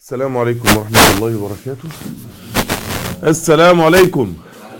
السلام عليكم ورحمة الله وبركاته السلام عليكم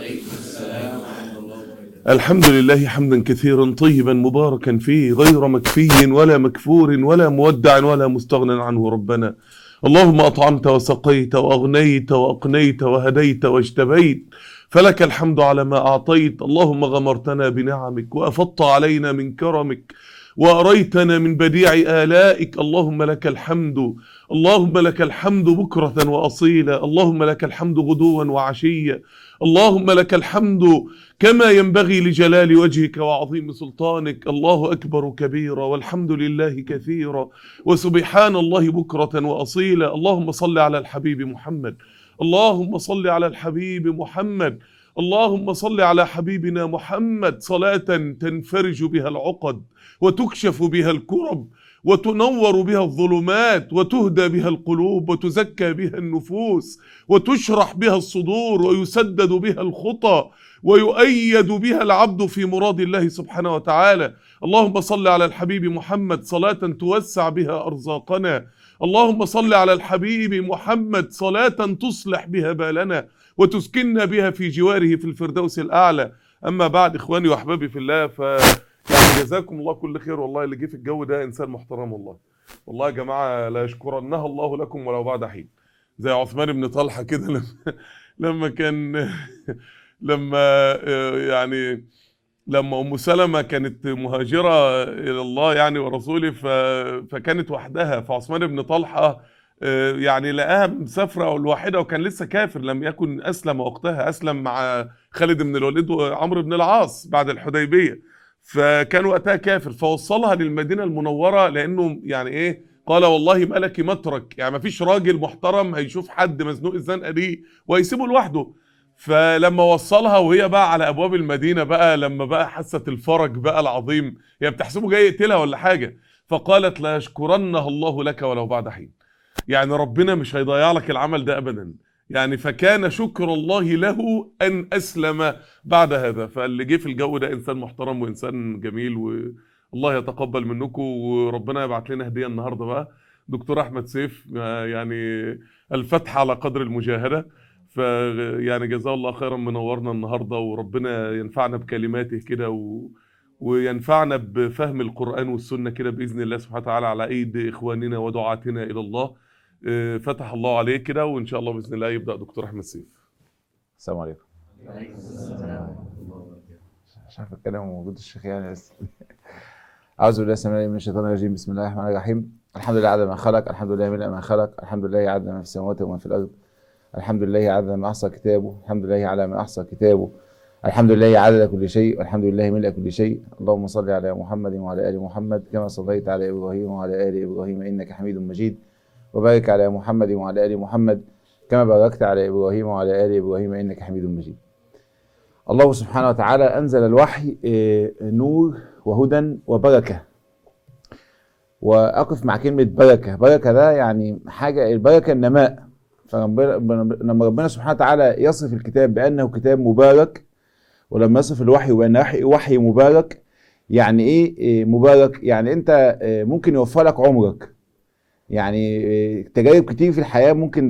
الحمد لله حمدا كثيرا طيبا مباركا فيه غير مكفي ولا مكفور ولا مودع ولا مستغنى عنه ربنا اللهم أطعمت وسقيت وأغنيت وأقنيت وهديت واجتبيت فلك الحمد على ما أعطيت اللهم غمرتنا بنعمك وأفضت علينا من كرمك وأريتنا من بديع آلائك اللهم لك الحمد اللهم لك الحمد بكرة وأصيلا اللهم لك الحمد غدوا وعشيا اللهم لك الحمد كما ينبغي لجلال وجهك وعظيم سلطانك الله أكبر كبيرا والحمد لله كثيرا وسبحان الله بكرة وأصيلا اللهم صل على الحبيب محمد اللهم صل على الحبيب محمد اللهم صل على حبيبنا محمد صلاة تنفرج بها العقد وتكشف بها الكرب وتنور بها الظلمات وتهدى بها القلوب وتزكى بها النفوس وتشرح بها الصدور ويسدد بها الخطى ويؤيد بها العبد في مراد الله سبحانه وتعالى اللهم صل على الحبيب محمد صلاة توسع بها أرزاقنا اللهم صل على الحبيب محمد صلاة تصلح بها بالنا وتسكننا بها في جواره في الفردوس الأعلى أما بعد إخواني وأحبابي في الله ف يعني جزاكم الله كل خير والله اللي جه في الجو ده إنسان محترم والله والله يا جماعة لا يشكرنها الله لكم ولو بعد حين زي عثمان بن طلحة كده لما لما كان لما يعني لما ام سلمة كانت مهاجرة الى الله يعني ورسوله ف... فكانت وحدها فعثمان بن طلحة يعني لقاها مسافرة الواحدة وكان لسه كافر لم يكن اسلم وقتها اسلم مع خالد بن الوليد وعمرو بن العاص بعد الحديبية فكان وقتها كافر فوصلها للمدينة المنورة لانه يعني ايه قال والله ما لك مترك يعني ما فيش راجل محترم هيشوف حد مزنوق الزنقة دي وهيسيبه لوحده فلما وصلها وهي بقى على ابواب المدينه بقى لما بقى حست الفرج بقى العظيم هي بتحسبه جاي يقتلها ولا حاجه فقالت لا يشكرنها الله لك ولو بعد حين يعني ربنا مش هيضيع لك العمل ده ابدا يعني فكان شكر الله له ان اسلم بعد هذا فاللي جه في الجو ده انسان محترم وانسان جميل والله يتقبل منكم وربنا يبعت لنا هديه النهارده بقى دكتور احمد سيف يعني الفتح على قدر المجاهده فيعني جزاه الله خيرا منورنا النهارده وربنا ينفعنا بكلماته كده و... وينفعنا بفهم القرآن والسنة كده بإذن الله سبحانه وتعالى على أيدي إخواننا ودعاتنا إلى الله فتح الله عليه كده وإن شاء الله بإذن الله يبدأ دكتور أحمد سيف السلام عليكم مش عارف الكلام موجود الشيخ يعني بس أعوذ بالله السميع العليم من الشيطان الرجيم بسم الله الرحمن الرحيم الحمد لله عدد ما خلق الحمد لله ملء ما خلق الحمد لله عدد ما في السماوات وما في الأرض الحمد لله عدد ما احصى كتابه الحمد لله على ما احصى كتابه الحمد لله عدد كل شيء والحمد لله ملء كل شيء اللهم صل على محمد وعلى ال محمد كما صليت على ابراهيم وعلى ال ابراهيم انك حميد مجيد وبارك على محمد وعلى ال محمد كما باركت على ابراهيم وعلى ال ابراهيم انك حميد مجيد الله سبحانه وتعالى انزل الوحي نور وهدى وبركه واقف مع كلمه بركه بركه ده يعني حاجه البركه النماء فلما ربنا سبحانه وتعالى يصف الكتاب بانه كتاب مبارك ولما يصف الوحي بانه وحي مبارك يعني ايه مبارك يعني انت ممكن يوفر لك عمرك يعني تجارب كتير في الحياه ممكن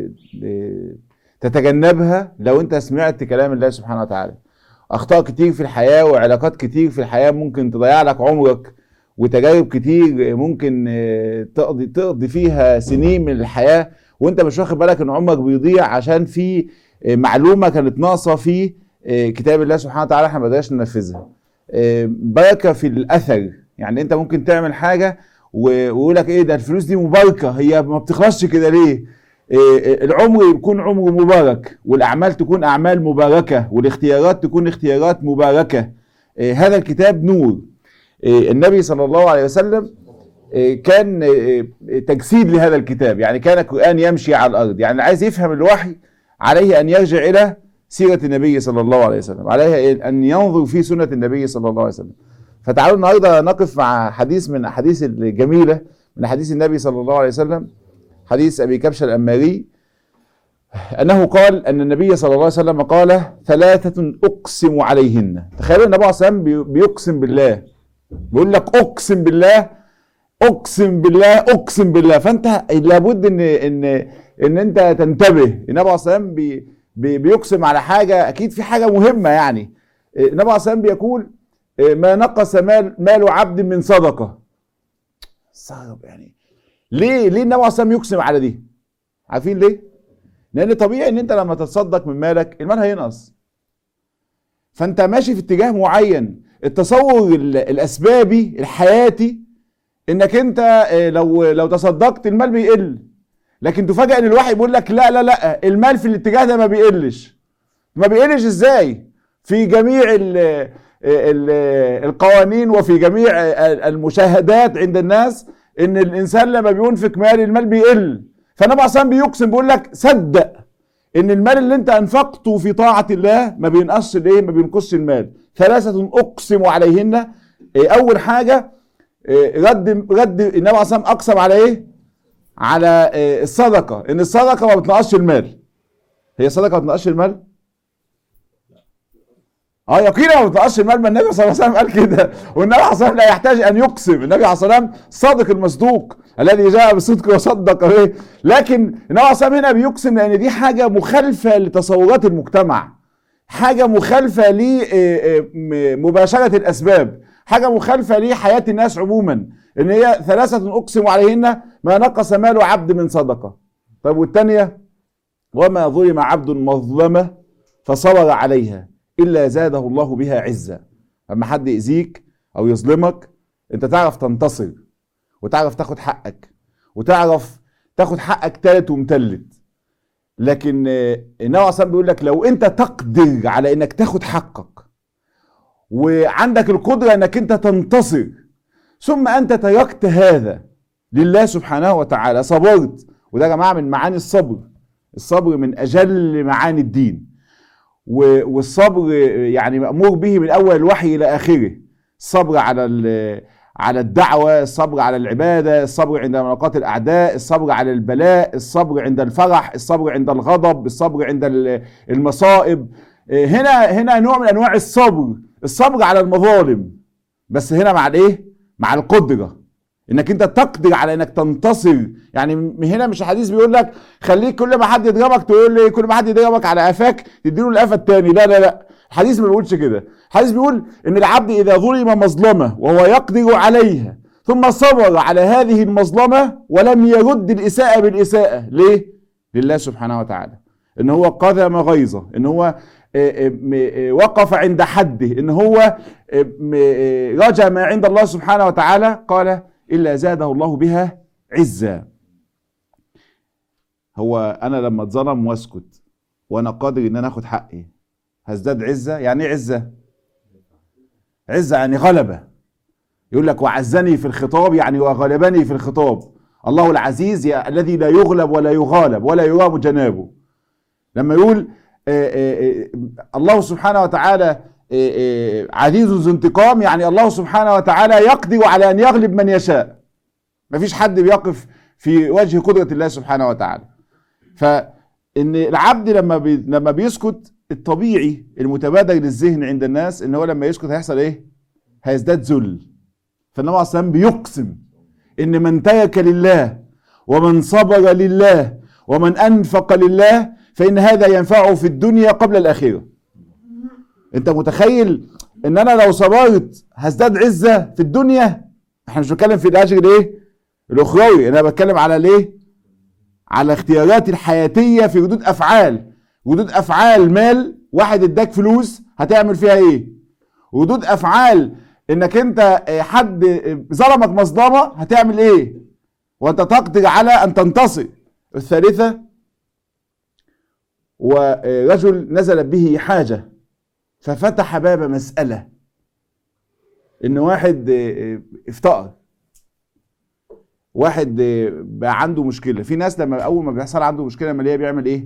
تتجنبها لو انت سمعت كلام الله سبحانه وتعالى اخطاء كتير في الحياه وعلاقات كتير في الحياه ممكن تضيع لك عمرك وتجارب كتير ممكن تقضي تقضي فيها سنين من الحياه وانت مش واخد بالك ان عمرك بيضيع عشان في معلومه كانت ناقصه في كتاب الله سبحانه وتعالى احنا ما بدناش ننفذها بركه في الاثر يعني انت ممكن تعمل حاجه ويقول لك ايه ده الفلوس دي مباركه هي ما بتخلصش كده ليه العمر يكون عمر مبارك والاعمال تكون اعمال مباركه والاختيارات تكون اختيارات مباركه هذا الكتاب نور النبي صلى الله عليه وسلم كان تجسيد لهذا الكتاب يعني كان القرآن يمشي على الأرض يعني عايز يفهم الوحي عليه أن يرجع إلى سيرة النبي صلى الله عليه وسلم عليه أن ينظر في سنة النبي صلى الله عليه وسلم فتعالوا النهاردة نقف مع حديث من أحاديث الجميلة من حديث النبي صلى الله عليه وسلم حديث أبي كبشة الأماري أنه قال أن النبي صلى الله عليه وسلم قال ثلاثة أقسم عليهن تخيلوا النبي صلى الله عليه وسلم بيقسم بالله بيقول لك أقسم بالله اقسم بالله اقسم بالله فانت لابد ان ان ان انت تنتبه النبي عليه الصلاه والسلام بي بي بيقسم على حاجه اكيد في حاجه مهمه يعني النبي عليه الصلاه والسلام بيقول ما نقص مال مال عبد من صدقه صعب يعني ليه ليه النبي عليه الصلاه والسلام يقسم على دي عارفين ليه لان طبيعي ان انت لما تتصدق من مالك المال هينقص فانت ماشي في اتجاه معين التصور ال- الاسبابي الحياتي انك انت آه، لو لو تصدقت المال بيقل لكن تفاجئ ان الوحي بيقول لك لا لا لا المال في الاتجاه ده ما بيقلش ما بيقلش ازاي في جميع ال ال القوانين وفي جميع المشاهدات عند الناس ان الانسان لما بينفق مال المال بيقل فالنبي عليه الصلاه بيقسم بيقول لك صدق ان المال اللي انت انفقته في طاعه الله ما بينقصش الايه ما بينقصش المال ثلاثه اقسم عليهن إيه، اول حاجه إيه، رد رد النبي عليه الصلاه والسلام اقسم على ايه على إيه، الصدقه ان الصدقه ما بتنقصش المال هي الصدقه ما بتنقصش المال اه يقينا ما بتنقصش المال ما النبي صلى الله عليه وسلم قال كده والنبي عليه الصلاه والسلام لا يحتاج ان يقسم النبي عليه الصلاه والسلام صادق المصدوق الذي جاء بالصدق وصدق به لكن النبي عليه الصلاه والسلام هنا بيقسم لان دي حاجه مخالفه لتصورات المجتمع حاجه مخالفه لمباشره الاسباب حاجه مخالفه لحياه الناس عموما ان هي ثلاثه اقسم عليهن ما نقص مال عبد من صدقه طيب والثانيه وما ظلم عبد مظلمه فصبر عليها الا زاده الله بها عزا اما حد يأذيك او يظلمك انت تعرف تنتصر وتعرف تاخد حقك وتعرف تاخد حقك تالت ومتلت لكن آه، النبي عليه الصلاه والسلام بيقول لك لو انت تقدر على انك تاخد حقك وعندك القدره انك انت تنتصر ثم انت تركت هذا لله سبحانه وتعالى صبرت وده يا جماعه من معاني الصبر الصبر من اجل معاني الدين و- والصبر يعني مأمور به من أول الوحي إلى آخره الصبر على ال- على الدعوة الصبر على العبادة الصبر عند ملاقاة الأعداء الصبر على البلاء الصبر عند الفرح الصبر عند الغضب الصبر عند ال- المصائب هنا هنا نوع من أنواع الصبر الصبر على المظالم بس هنا مع الإيه؟ مع القدرة انك انت تقدر على انك تنتصر يعني من هنا مش الحديث بيقول لك خليك كل ما حد يضربك تقول لي كل ما حد يضربك على قفاك تديله القفا التاني لا لا لا الحديث ما بيقولش كده الحديث بيقول ان العبد اذا ظلم مظلمه وهو يقدر عليها ثم صبر على هذه المظلمه ولم يرد الاساءه بالاساءه ليه لله سبحانه وتعالى ان هو قذم غيظه ان هو آه، آه، م- آه، وقف عند حده ان هو آه، م- آه، رجا ما عند الله سبحانه وتعالى قال الا زاده الله بها عزا هو انا لما اتظلم واسكت وانا قادر ان انا اخد حقي هزداد عزه يعني ايه عزه عزه يعني غلبه يقول لك وعزني في الخطاب يعني وغلبني في الخطاب الله العزيز يا الذي لا يغلب ولا يغالب ولا يرام جنابه لما يقول آه، آه، آه، الله سبحانه وتعالى آه، آه، عزيز ذو انتقام يعني الله سبحانه وتعالى يقدر على ان يغلب من يشاء مفيش حد بيقف في وجه قدرة الله سبحانه وتعالى فان العبد لما بي لما بيسكت الطبيعي المتبادر للذهن عند الناس ان هو لما يسكت هيحصل ايه هيزداد ذل فالنبي عليه الصلاه والسلام بيقسم ان من ترك لله ومن صبر لله ومن انفق لله فان هذا ينفعه في الدنيا قبل الاخره انت متخيل ان انا لو صبرت هزداد عزه في الدنيا احنا مش بنتكلم في الاجر الايه الاخروي انا بتكلم على الايه على اختياراتي الحياتيه في ردود افعال ردود افعال مال واحد اداك فلوس هتعمل فيها ايه ردود افعال انك انت اه، حد اه، ظلمك مظلمه هتعمل ايه وانت تقدر على ان تنتصر الثالثه ورجل نزلت به حاجه ففتح باب مساله ان واحد اه، اه، افتقر واحد اه، بقى عنده مشكله في ناس لما اول ما بيحصل عنده مشكله ماليه بيعمل ايه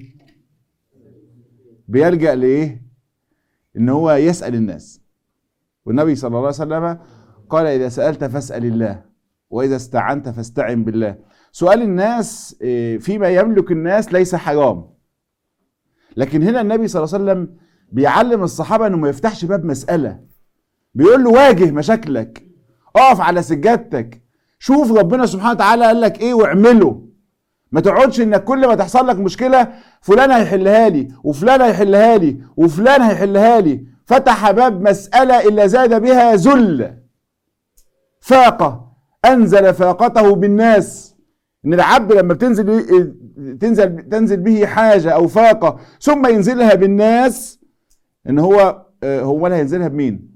بيلجأ لايه ان هو يسأل الناس والنبي صلى الله عليه وسلم قال اذا سألت فاسأل الله واذا استعنت فاستعن بالله سؤال الناس اه، فيما يملك الناس ليس حرام لكن هنا النبي صلى الله عليه وسلم بيعلم الصحابه انه ما يفتحش باب مسألة بيقول له واجه مشاكلك اقف على سجادتك شوف ربنا سبحانه وتعالى قال لك ايه واعمله ما تقعدش انك كل ما تحصل لك مشكله فلان هيحلها لي وفلان هيحلها لي وفلان هيحلها لي فتح باب مساله الا زاد بها ذل فاقه انزل فاقته بالناس ان العبد لما بتنزل تنزل تنزل به حاجه او فاقه ثم ينزلها بالناس ان هو آه، هو اللي هينزلها بمين؟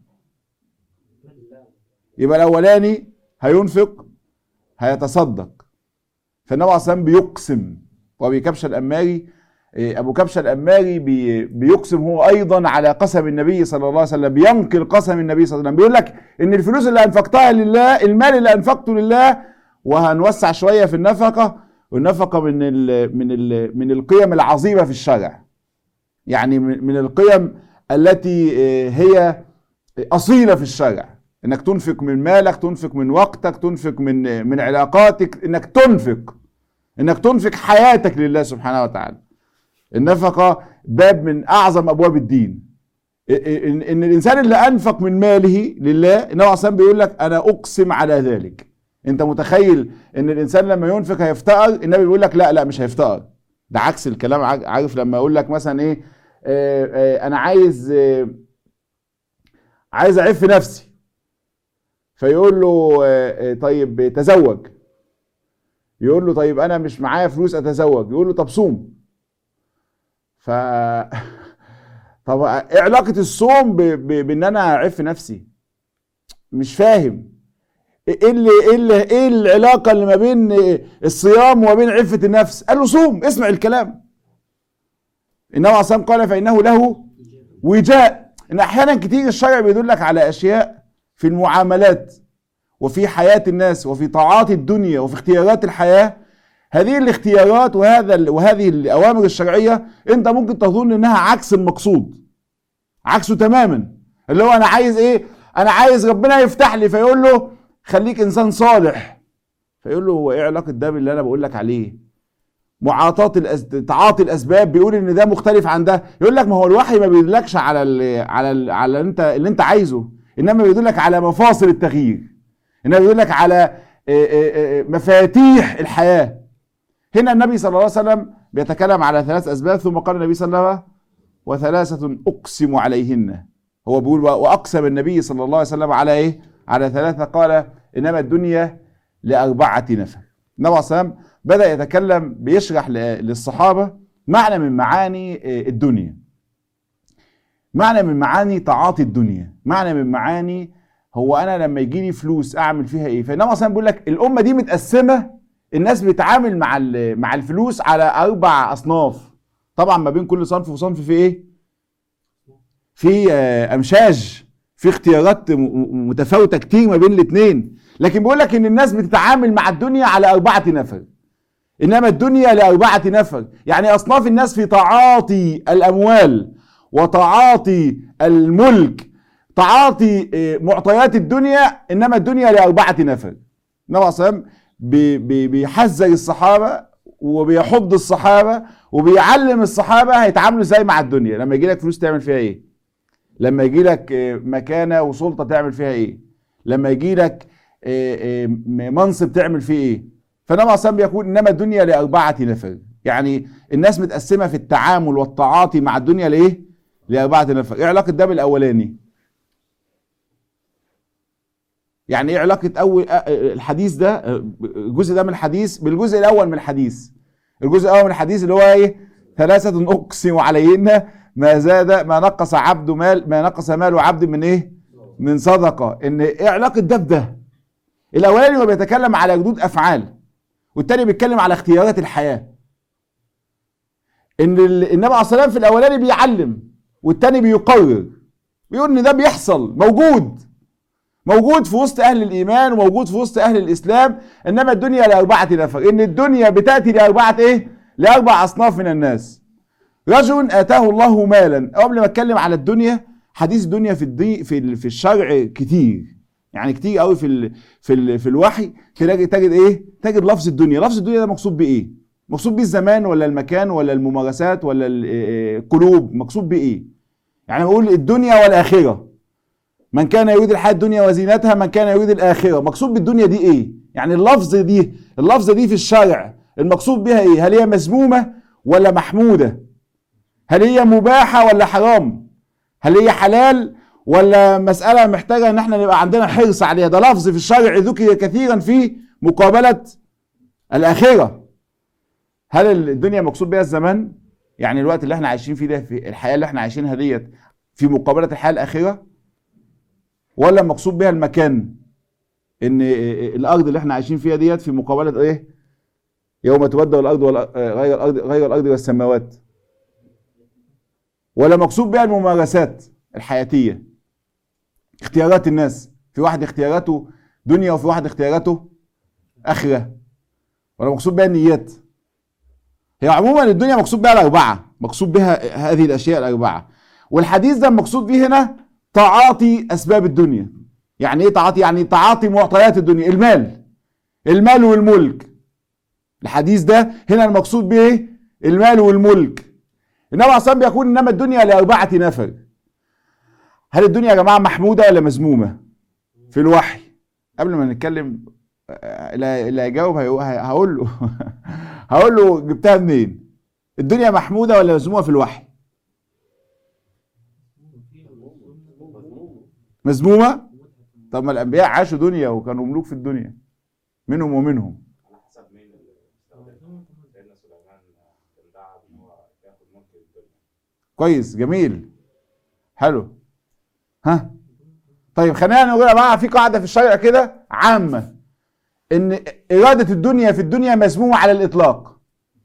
يبقى الاولاني هينفق هيتصدق فالنبي عليه الصلاه والسلام بيقسم وابي كبشه الاماري إيه، ابو كبشه الاماري بي بيقسم هو ايضا على قسم النبي صلى الله عليه وسلم بينقل قسم النبي صلى الله عليه وسلم بيقول لك ان الفلوس اللي انفقتها لله المال اللي انفقته لله وهنوسع شويه في النفقه والنفقه من ال من ال من القيم العظيمه في الشرع يعني من من القيم التي إيه، هي اصيله في الشرع انك تنفق من مالك تنفق من وقتك تنفق من من علاقاتك انك تنفق انك تنفق حياتك لله سبحانه وتعالى النفقه باب من اعظم ابواب الدين ان إن الانسان اللي انفق من ماله لله النبي عليه الصلاه بيقول لك انا اقسم على ذلك انت متخيل ان الانسان لما ينفق هيفتقر النبي بيقول لك لا لا مش هيفتقر ده عكس الكلام عارف- عارف لما يقول لك مثلا ايه آه، آه، انا عايز آه، عايز اعف نفسي فيقول له آه، آه، طيب تزوج يقول له طيب انا مش معايا فلوس اتزوج يقول له طب صوم ف طب ايه علاقة الصوم ب... ب... بان انا اعف نفسي مش فاهم ايه اللي ايه اللي ايه العلاقة اللي ما بين الصيام وما بين عفة النفس قال له صوم اسمع الكلام النبي عليه الصلاة والسلام قال فانه له وجاء ان احيانا كتير الشرع بيدلك على اشياء في المعاملات وفي حياة الناس وفي طاعات الدنيا وفي اختيارات الحياة هذه الاختيارات وهذا ال- وهذه الأوامر الشرعية أنت ممكن تظن إنها عكس المقصود عكسه تماما اللي هو أنا عايز إيه؟ أنا عايز ربنا يفتح لي فيقول له خليك إنسان صالح فيقول له هو إيه علاقة ده باللي أنا بقول لك عليه؟ معاطاة الأس... تعاطي الأسباب بيقول إن ده مختلف عن ده يقول لك ما هو الوحي ما بيدلكش على ال... على ال... على اللي أنت اللي أنت عايزه إنما بيدلك على مفاصل التغيير انما بيقول لك على آه، آه، آه، مفاتيح الحياه هنا النبي صلى الله عليه وسلم بيتكلم على ثلاث اسباب ثم قال النبي صلى الله عليه وسلم وثلاثه اقسم عليهن هو بيقول واقسم النبي صلى الله عليه وسلم على ايه على ثلاثه قال انما الدنيا لاربعه نفر النبي عليه الصلاه والسلام بدا يتكلم بيشرح ل- للصحابه معنى من معاني آه، الدنيا معنى من معاني تعاطي الدنيا معنى من معاني هو انا لما يجي لي فلوس اعمل فيها ايه فالنبي مثلا بيقول لك الامه دي متقسمه الناس بتتعامل مع ال- مع الفلوس على اربع اصناف طبعا ما بين كل صنف وصنف في ايه في آه، امشاج في اختيارات م- م- متفاوته كتير ما بين الاثنين لكن بيقول لك ان الناس بتتعامل مع الدنيا على اربعه نفر انما الدنيا لاربعه نفر يعني اصناف الناس في تعاطي الاموال وتعاطي الملك تعاطي آه، معطيات الدنيا انما الدنيا لاربعه نفر النبي عليه الصلاه والسلام بي- بي- بيحذر الصحابه وبيحض الصحابه وبيعلم الصحابه هيتعاملوا ازاي مع الدنيا لما يجي لك فلوس تعمل فيها ايه لما يجي لك آه، مكانه وسلطه تعمل فيها ايه لما يجي لك آه، آه، منصب تعمل فيه ايه فالنبي عليه الصلاه والسلام بيقول انما الدنيا لاربعه نفر يعني الناس متقسمه في التعامل والتعاطي مع الدنيا لايه لاربعه نفر ايه علاقه ده بالاولاني يعني ايه علاقه اول آه، الحديث ده آه، الجزء ده من الحديث بالجزء الاول من الحديث الجزء الاول من الحديث اللي هو ايه ثلاثه اقسم عليهن ما زاد ما نقص عبد مال ما نقص مال عبد من ايه من صدقه ان ايه علاقه ده بده الاولاني هو بيتكلم على ردود افعال والتاني بيتكلم على اختيارات الحياه ان ال- النبي عليه الصلاه والسلام في الاولاني بيعلم والتاني بيقرر بيقول ان ده بيحصل موجود موجود في وسط اهل الايمان وموجود في وسط اهل الاسلام انما الدنيا لاربعه نفر ان الدنيا بتاتي لاربعه ايه لاربع اصناف من الناس رجل اتاه الله مالا قبل ما اتكلم على الدنيا حديث الدنيا في الدي في ال- في الشرع كتير يعني كتير قوي في ال في ال في الوحي تلاقي تجد ايه تجد لفظ الدنيا لفظ الدنيا ده مقصود بايه مقصود بيه الزمان ولا المكان ولا الممارسات ولا ال- إيه- القلوب مقصود بايه يعني بقول الدنيا والاخره من كان يريد الحياه الدنيا وزينتها من كان يريد الاخره مقصود بالدنيا دي ايه يعني اللفظ دي اللفظه دي في الشرع المقصود بها ايه هل هي مذمومه ولا محموده هل هي مباحه ولا حرام هل هي حلال ولا مساله محتاجه ان احنا نبقى عندنا حرص عليها ده لفظ في الشرع ذكر كثيرا في مقابله الاخره هل الدنيا مقصود بها الزمان يعني الوقت اللي احنا عايشين فيه ده في الحياه اللي احنا عايشينها ديت في مقابله الحياه الاخره ولا مقصود بها المكان ان الارض اللي احنا عايشين فيها ديت في مقابله ايه يوم تبدل الارض والأ- غير الارض غير الارض والسماوات ولا مقصود بها الممارسات الحياتيه اختيارات الناس في واحد اختياراته دنيا وفي واحد اختياراته اخره ولا مقصود بها النيات هي عموما الدنيا مقصود بها الاربعه مقصود بها هذه الاشياء الاربعه والحديث ده مقصود به هنا تعاطي اسباب الدنيا يعني ايه تعاطي يعني تعاطي معطيات الدنيا المال المال والملك الحديث ده هنا المقصود به إيه؟ المال والملك النبي عليه الصلاه والسلام بيقول انما الدنيا لاربعه نفر هل الدنيا يا جماعه محموده ولا مذمومه في الوحي قبل ما نتكلم آه، اللي اللي هيجاوب هيقو- هي- هقول له هقول له جبتها منين الدنيا محموده ولا مذمومه في الوحي مذمومه طب ما الانبياء عاشوا دنيا وكانوا ملوك في الدنيا منهم ومنهم على حسب مين اللي بيستخدمها سيدنا سليمان كان دعا ان هو ياخد ملك الدنيا كويس جميل حلو ها طيب خلينا نقول يا جماعه في قاعده في الشرع كده عامه ان اراده الدنيا في الدنيا مذمومه على الاطلاق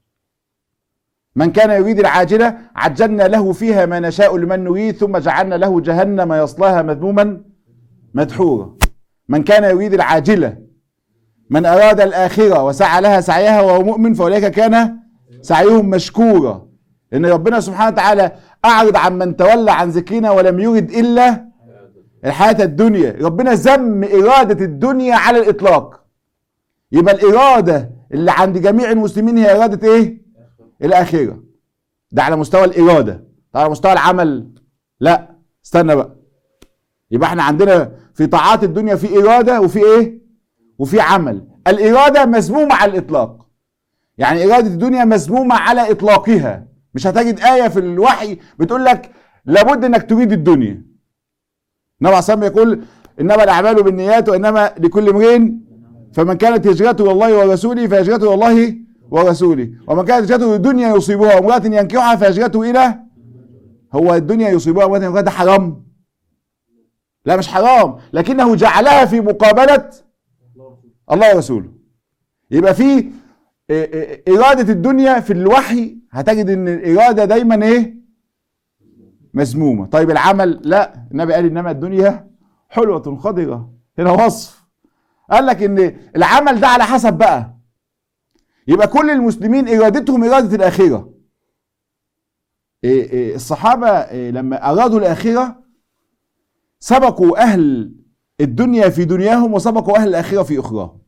من كان يريد العاجله عجلنا له فيها ما نشاء لمن نريد ثم جعلنا له جهنم يصلاها مذموما مدحورا من كان يريد العاجله من اراد الاخره وسعى لها سعيها وهو مؤمن فاولئك كان سعيهم مشكورا ان ربنا سبحانه وتعالى اعرض عن من تولى عن ذكرنا ولم يرد الا الحياه الدنيا ربنا ذم اراده الدنيا على الاطلاق يبقى الاراده اللي عند جميع المسلمين هي اراده ايه الاخره ده على مستوى الاراده طب على مستوى العمل لا استنى بقى يبقى احنا عندنا في طاعات الدنيا في اراده وفي ايه وفي عمل الاراده مذمومه على الاطلاق يعني إرادة الدنيا مذمومة على إطلاقها مش هتجد آية في الوحي بتقول لك لابد إنك تريد الدنيا النبي عليه الصلاة والسلام يقول إنما الأعمال بالنيات وإنما لكل امرئ فمن كانت هجرته إلى الله ورسوله فهجرته إلى الله ورسوله ومن كانت هجرته للدنيا يصيبها وامرأة ينكحها فهجرته إلى هو الدنيا يصيبها وامرأة ينكحها ده حرام لا مش حرام لكنه جعلها في مقابلة الله ورسوله يبقى في إيه إيه إرادة الدنيا في الوحي هتجد إن الإرادة دايما إيه؟ مذمومة، طيب العمل لا، النبي قال إنما الدنيا حلوة خضرة، هنا وصف. قال لك إن العمل ده على حسب بقى. يبقى كل المسلمين إرادتهم إرادة الآخرة. إيه إيه الصحابة إيه لما أرادوا الآخرة سبقوا أهل الدنيا في دنياهم وسبقوا أهل الآخرة في أخراهم.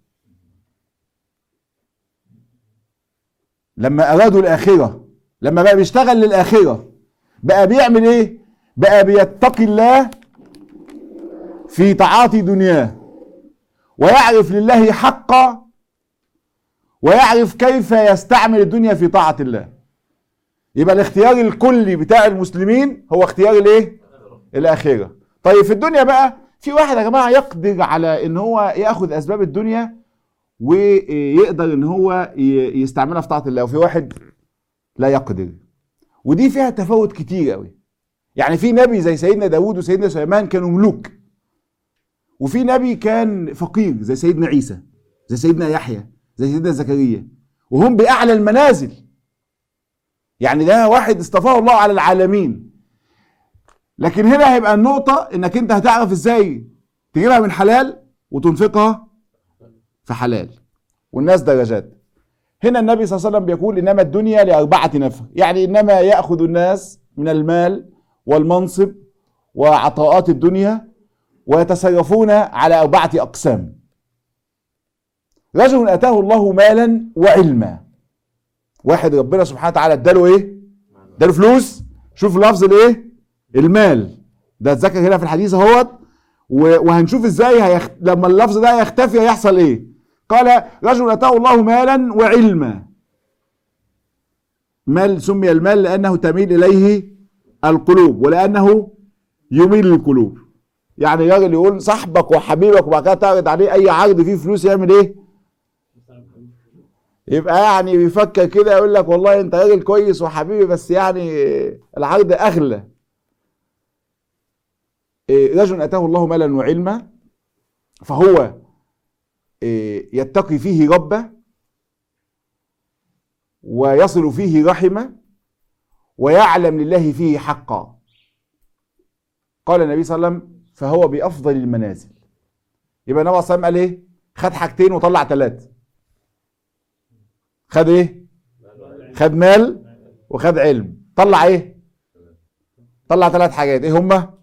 لما ارادوا الاخره لما بقى بيشتغل للاخره بقى بيعمل ايه بقى بيتقي الله في تعاطي دنياه ويعرف لله حقا ويعرف كيف يستعمل الدنيا في طاعه الله يبقى الاختيار الكلي بتاع المسلمين هو اختيار الايه الاخره طيب في الدنيا بقى في واحد يا جماعه يقدر على ان هو ياخذ اسباب الدنيا ويقدر ان هو ي- يستعملها في طاعه الله وفي واحد لا يقدر ودي فيها تفاوت كتير قوي يعني في نبي زي سيدنا داوود وسيدنا سليمان كانوا ملوك وفي نبي كان فقير زي سيدنا عيسى زي سيدنا يحيى زي سيدنا زكريا وهم باعلى المنازل يعني ده واحد اصطفاه الله على العالمين لكن هنا هيبقى النقطة انك انت هتعرف ازاي تجيبها من حلال وتنفقها في حلال والناس درجات هنا النبي صلى الله عليه وسلم بيقول انما الدنيا لاربعه نفر يعني انما ياخذ الناس من المال والمنصب وعطاءات الدنيا ويتصرفون على اربعه اقسام رجل اتاه الله مالا وعلما واحد ربنا سبحانه وتعالى اداله ايه اداله فلوس شوف لفظ الايه المال ده اتذكر هنا في الحديث اهوت و- وهنشوف ازاي هيخ... لما اللفظ ده يختفي هيحصل ايه قال رجل اتاه الله مالا وعلما مال سمي المال لانه تميل اليه القلوب ولانه يميل القلوب يعني راجل يقول صاحبك وحبيبك وبعد كده تعرض عليه اي عرض فيه فلوس يعمل ايه يبقى يعني بيفكر كده يقول لك والله انت راجل كويس وحبيبي بس يعني العرض اغلى إيه، رجل اتاه الله مالا وعلما فهو إيه، يتقي فيه ربه ويصل فيه رحمه ويعلم لله فيه حقا قال النبي صلى الله عليه وسلم فهو بافضل المنازل يبقى النبي صلى الله عليه وسلم قال ايه خد حاجتين وطلع ثلاثه خد ايه خد مال وخد علم طلع ايه طلع ثلاث حاجات ايه هما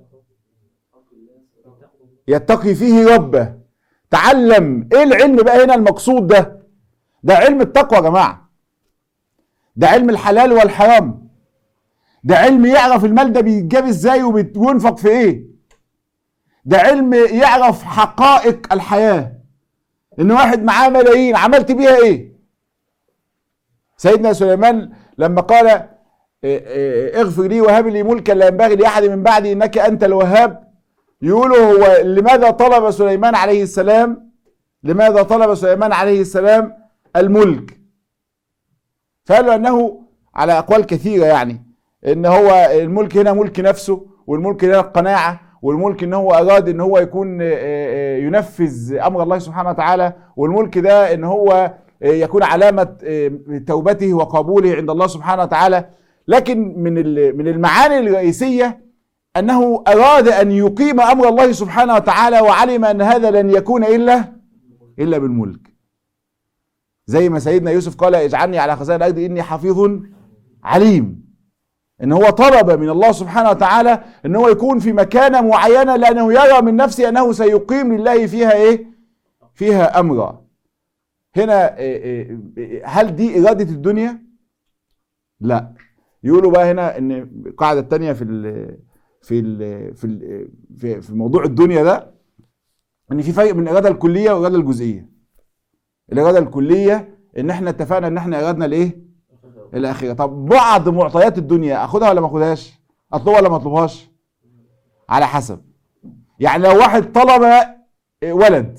يتقي فيه ربه تعلم ايه العلم بقى هنا المقصود ده ده علم التقوى يا جماعه ده علم الحلال والحرام ده علم يعرف المال ده بيتجاب ازاي وبت- وينفق في ايه ده علم يعرف حقائق الحياه ان واحد معاه ملايين عملت بيها ايه سيدنا سليمان لما قال إيه إيه اغفر لي وهب لي ملكا لا ينبغي لاحد من بعدي انك انت الوهاب يقولوا هو لماذا طلب سليمان عليه السلام لماذا طلب سليمان عليه السلام الملك فقالوا انه على اقوال كثيره يعني ان هو الملك هنا ملك نفسه والملك هنا القناعه والملك ان هو اراد ان هو يكون آه، آه، ينفذ امر الله سبحانه وتعالى والملك ده ان هو آه، يكون علامه آه، توبته وقبوله عند الله سبحانه وتعالى لكن من ال- من المعاني الرئيسيه انه اراد ان يقيم امر الله سبحانه وتعالى وعلم ان هذا لن يكون الا الا بالملك زي ما سيدنا يوسف قال اجعلني على خزائن الارض اني حفيظ عليم ان هو طلب من الله سبحانه وتعالى ان هو يكون في مكانه معينه لانه يرى من نفسه انه سيقيم لله فيها ايه فيها امرا هنا إيه إيه إيه، هل دي اراده الدنيا لا يقولوا بقى هنا ان القاعده الثانيه في ال في ال في ال في, في موضوع الدنيا ده ان في فرق بين الاراده الكليه والاراده الجزئيه الاراده الكليه ان احنا اتفقنا ان احنا ارادنا الايه الاخره طب بعض معطيات الدنيا اخدها ولا ما اخدهاش اطلبها ولا ما اطلبهاش على حسب يعني لو واحد طلب ولد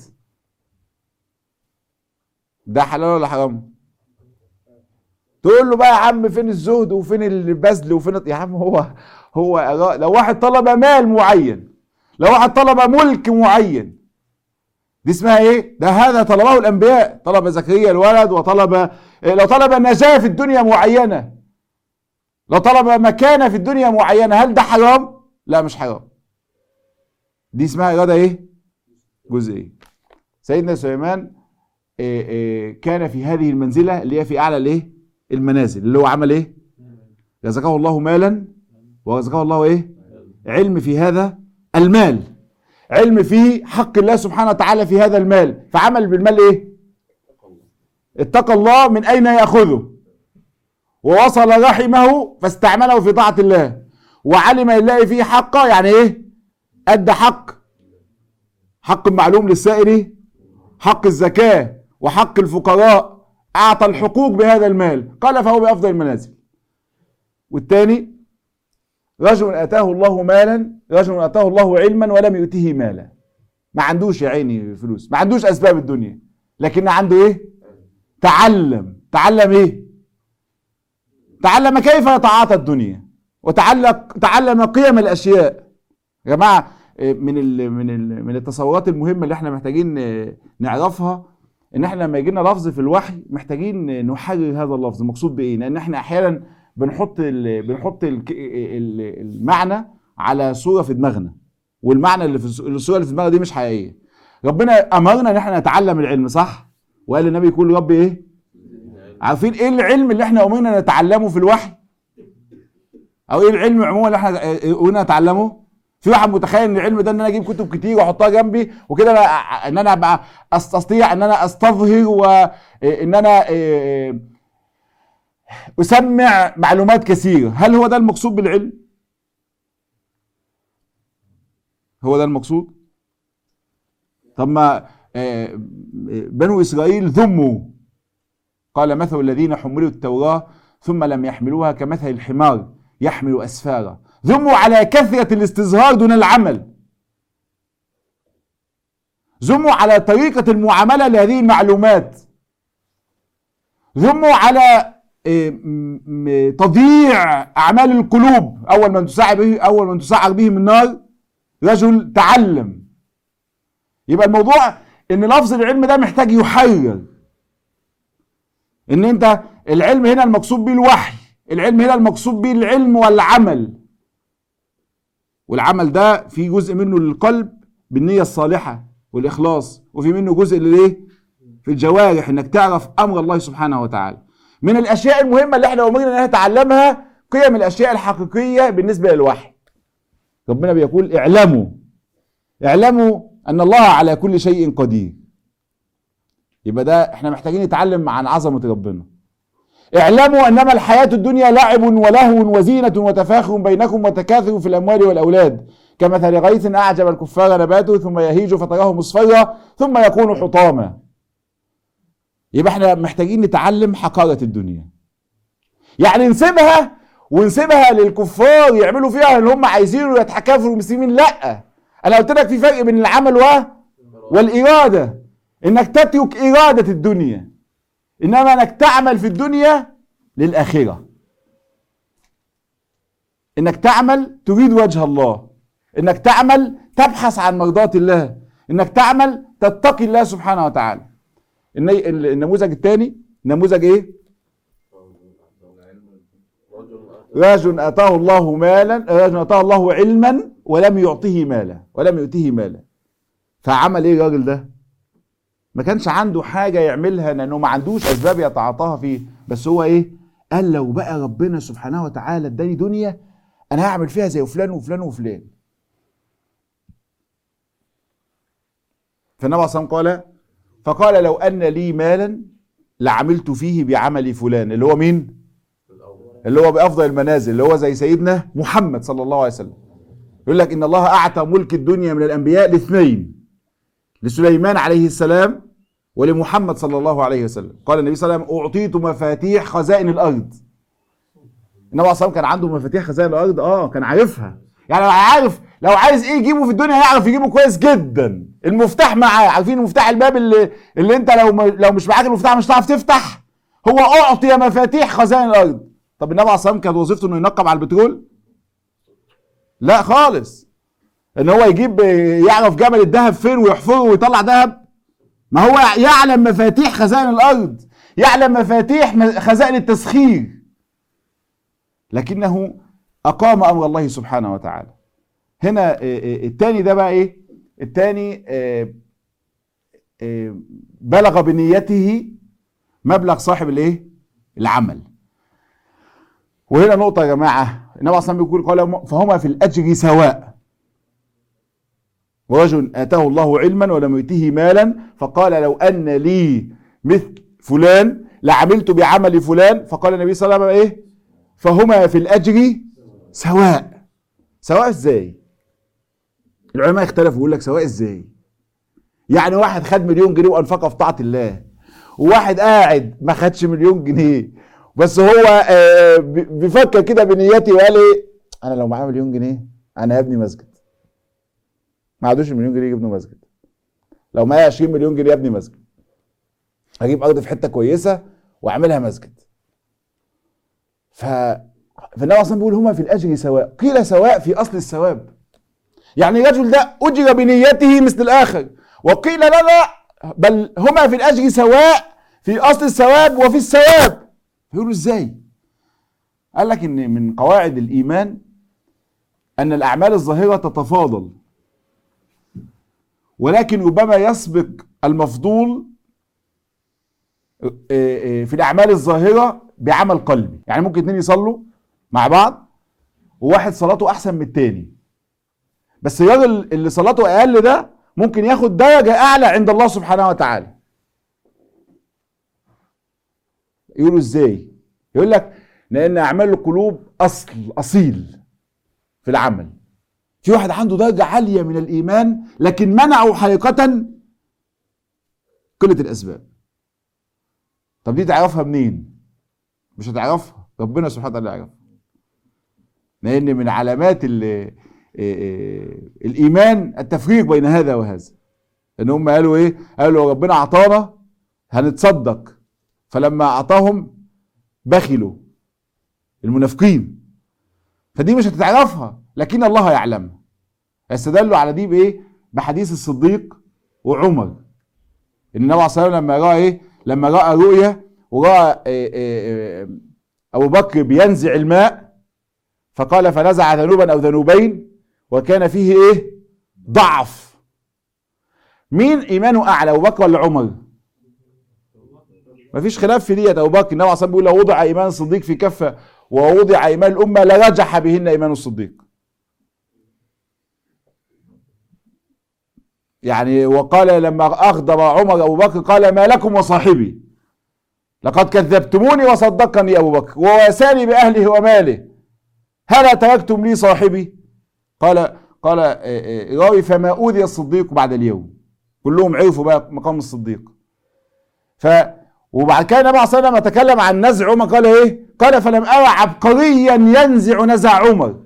ده حلال ولا حرام تقول له بقى يا عم فين الزهد وفين البذل وفين الط- يا عم هو هو أرا- لو واحد طلب مال معين لو واحد طلب ملك معين دي اسمها ايه ده هذا طلبه الانبياء طلب زكريا الولد وطلب إيه، لو طلب نجاة في الدنيا معينة لو طلب مكانة في الدنيا معينة هل ده حرام لا مش حرام دي اسمها إرادة ايه جزئية سيدنا سليمان إيه إيه كان في هذه المنزلة اللي هي في أعلى الايه المنازل اللي هو عمل ايه رزقه الله مالا ورزقه الله ايه علم في هذا المال علم في حق الله سبحانه وتعالى في هذا المال فعمل بالمال ايه اتقى الله من اين ياخذه ووصل رحمه فاستعمله في طاعه الله وعلم لله فيه حقه يعني ايه ادى حق حق معلوم للسائل حق الزكاه وحق الفقراء اعطى الحقوق بهذا المال قال فهو بافضل المنازل والثاني رجل اتاه الله مالا رجل اتاه الله علما ولم يؤته مالا ما عندوش يا عيني فلوس ما عندوش اسباب الدنيا لكن عنده ايه تعلم تعلم ايه تعلم كيف يتعاطى الدنيا وتعلم تعلم قيم الاشياء يا جماعه إيه، من ال من ال من التصورات المهمه اللي احنا محتاجين إيه، نعرفها ان احنا لما يجي لنا لفظ في الوحي محتاجين نحرر هذا اللفظ المقصود بايه لان احنا احيانا بنحط ال بنحط ال ال المعنى على صوره في دماغنا والمعنى اللي في الص- الصوره اللي في دماغنا دي مش حقيقيه ربنا امرنا ان احنا نتعلم العلم صح وقال النبي يقول رب ايه عارفين ايه العلم اللي احنا امرنا نتعلمه في الوحي او ايه العلم عموما اللي احنا امرنا نتعلمه في واحد متخيل ان العلم ده ان انا اجيب كتب كتير واحطها جنبي وكده أنا ان انا ابقى استطيع ان انا استظهر وان انا إيه، اسمع معلومات كثيره هل هو ده المقصود بالعلم هو ده المقصود طب ما آه، بنو اسرائيل ذموا قال مثل الذين حملوا التوراه ثم لم يحملوها كمثل الحمار يحمل اسفارا ذموا على كثره الاستظهار دون العمل ذموا على طريقه المعامله لهذه المعلومات ذموا على آه، م- م- تضييع اعمال القلوب اول من تسعر به اول من تسعر بهم النار رجل تعلم يبقى الموضوع ان لفظ العلم ده محتاج يحرر ان انت العلم هنا المقصود به الوحي العلم هنا المقصود به العلم والعمل والعمل ده في جزء منه للقلب بالنية الصالحة والإخلاص وفي منه جزء للإيه؟ في الجوارح إنك تعرف أمر الله سبحانه وتعالى من الأشياء المهمة اللي احنا أمرنا إنها نتعلمها قيم الأشياء الحقيقية بالنسبة للوحي ربنا بيقول اعلموا اعلموا أن الله على كل شيء قدير يبقى ده احنا محتاجين نتعلم عن عظمة ربنا اعلموا انما الحياة الدنيا لعب ولهو وزينة وتفاخر بينكم وتكاثر في الاموال والاولاد كمثل غيث اعجب الكفار نباته ثم يهيج فتراه مصفرا ثم يكون حطاما يبقى احنا محتاجين نتعلم حقارة الدنيا يعني نسيبها ونسيبها للكفار يعملوا فيها اللي هم عايزينه يتحكموا المسلمين لا انا قلت لك في فرق بين العمل و والاراده انك تترك اراده الدنيا انما انك تعمل في الدنيا للاخره انك تعمل تريد وجه الله انك تعمل تبحث عن مرضات الله انك تعمل تتقي الله سبحانه وتعالى الني- النموذج الثاني نموذج ايه رجل اتاه الله مالا رجل اتاه الله علما ولم يعطه مالا ولم يؤته مالا فعمل ايه الراجل ده ما كانش عنده حاجه يعملها لانه ما عندوش اسباب يتعاطاها فيه بس هو ايه قال لو بقى ربنا سبحانه وتعالى اداني دنيا انا هعمل فيها زي فلان وفلان وفلان فالنبي صلى الله عليه وسلم قال فقال لو ان لي مالا لعملت فيه بعمل فلان اللي هو مين اللي هو بافضل المنازل اللي هو زي سيدنا محمد صلى الله عليه وسلم يقول لك ان الله اعطى ملك الدنيا من الانبياء لاثنين لسليمان عليه السلام ولمحمد صلى الله عليه وسلم قال النبي صلى الله عليه وسلم اعطيت مفاتيح خزائن الارض النبي عليه الصلاه كان عنده مفاتيح خزائن الارض اه كان عارفها يعني لو عارف لو عايز ايه يجيبه في الدنيا يعرف يجيبه كويس جدا المفتاح معاه عارفين مفتاح الباب اللي اللي انت لو م- لو مش معاك المفتاح مش هتعرف تفتح هو اعطي مفاتيح خزائن الارض طب النبي عليه الصلاه والسلام كانت وظيفته انه ينقب على البترول لا خالص ان هو يجيب يعرف جبل الذهب فين ويحفره ويطلع ذهب ما هو يعلم مفاتيح خزائن الارض يعلم مفاتيح م- خزائن التسخير لكنه اقام امر الله سبحانه وتعالى هنا آه، آه، التاني ده بقى ايه التاني آه، آه، بلغ بنيته مبلغ صاحب الايه العمل وهنا نقطة يا جماعة النبي عليه الصلاة والسلام بيقول قال فهما في الأجر سواء ورجل آتاه الله علما ولم يؤته مالا فقال لو أن لي مثل فلان لعملت بعمل فلان فقال النبي صلى الله عليه وسلم إيه فهما في الأجر سواء سواء إزاي العلماء اختلفوا يقول لك سواء إزاي يعني واحد خد مليون جنيه وأنفقها في طاعة الله وواحد قاعد ما خدش مليون جنيه بس هو آه، بي- بيفكر كده بنيتي وقال ايه انا لو معايا مليون جنيه انا هبني مسجد ما عندوش مليون جنيه يبنوا مسجد لو معايا 20 مليون جنيه ابني مسجد اجيب ارض في حته كويسه واعملها مسجد ف فالنبي اصلا بيقول هما في الاجر سواء قيل سواء في اصل الثواب يعني الرجل ده اجر بنيته مثل الاخر وقيل لا لا بل هما في الاجر سواء في اصل الثواب وفي الثواب يقولوا ازاي قال لك ان من قواعد الايمان ان الاعمال الظاهره تتفاضل ولكن ربما يسبق المفضول آه، آه، في الاعمال الظاهره بعمل قلبي يعني ممكن اتنين يصلوا مع بعض وواحد صلاته احسن من التاني بس الراجل اللي صلاته اقل ده ممكن ياخد درجه اعلى عند الله سبحانه وتعالى يقولوا ازاي يقول لك لان اعمال القلوب اصل اصيل في العمل في واحد عنده درجه عاليه من الايمان لكن منعه حقيقه قله الاسباب طب دي تعرفها منين مش هتعرفها ربنا سبحانه وتعالى يعرفها لان من علامات ال- إيه إيه الايمان التفريق بين هذا وهذا ان هم قالوا ايه قالوا ربنا اعطانا هنتصدق فلما اعطاهم بخلوا المنافقين فدي مش هتتعرفها لكن الله يعلمها استدلوا على دي بايه بحديث الصديق وعمر ان النبي عليه الصلاه والسلام لما راى ايه لما راى رؤيا وراى إيه إيه إيه ابو بكر بينزع الماء فقال فنزع ذنوبا او ذنوبين وكان فيه ايه ضعف مين ايمانه اعلى ابو بكر ولا عمر مفيش خلاف في ديت ابو بكر النبي عليه الصلاه والسلام بيقول لو وضع ايمان الصديق في كفه ووضع ايمان الامه لرجح بهن ايمان الصديق يعني وقال لما اغضب عمر ابو بكر قال ما لكم وصاحبي لقد كذبتموني وصدقني ابو بكر وواساني باهله وماله هلا تركتم لي صاحبي قال قال آه، آه، راوي فما اوذي الصديق بعد اليوم كلهم عرفوا بقى مقام الصديق ف وبعد كده النبي صلى الله عليه وسلم تكلم عن نزع عمر قال ايه؟ قال فلم ارى عبقريا ينزع نزع عمر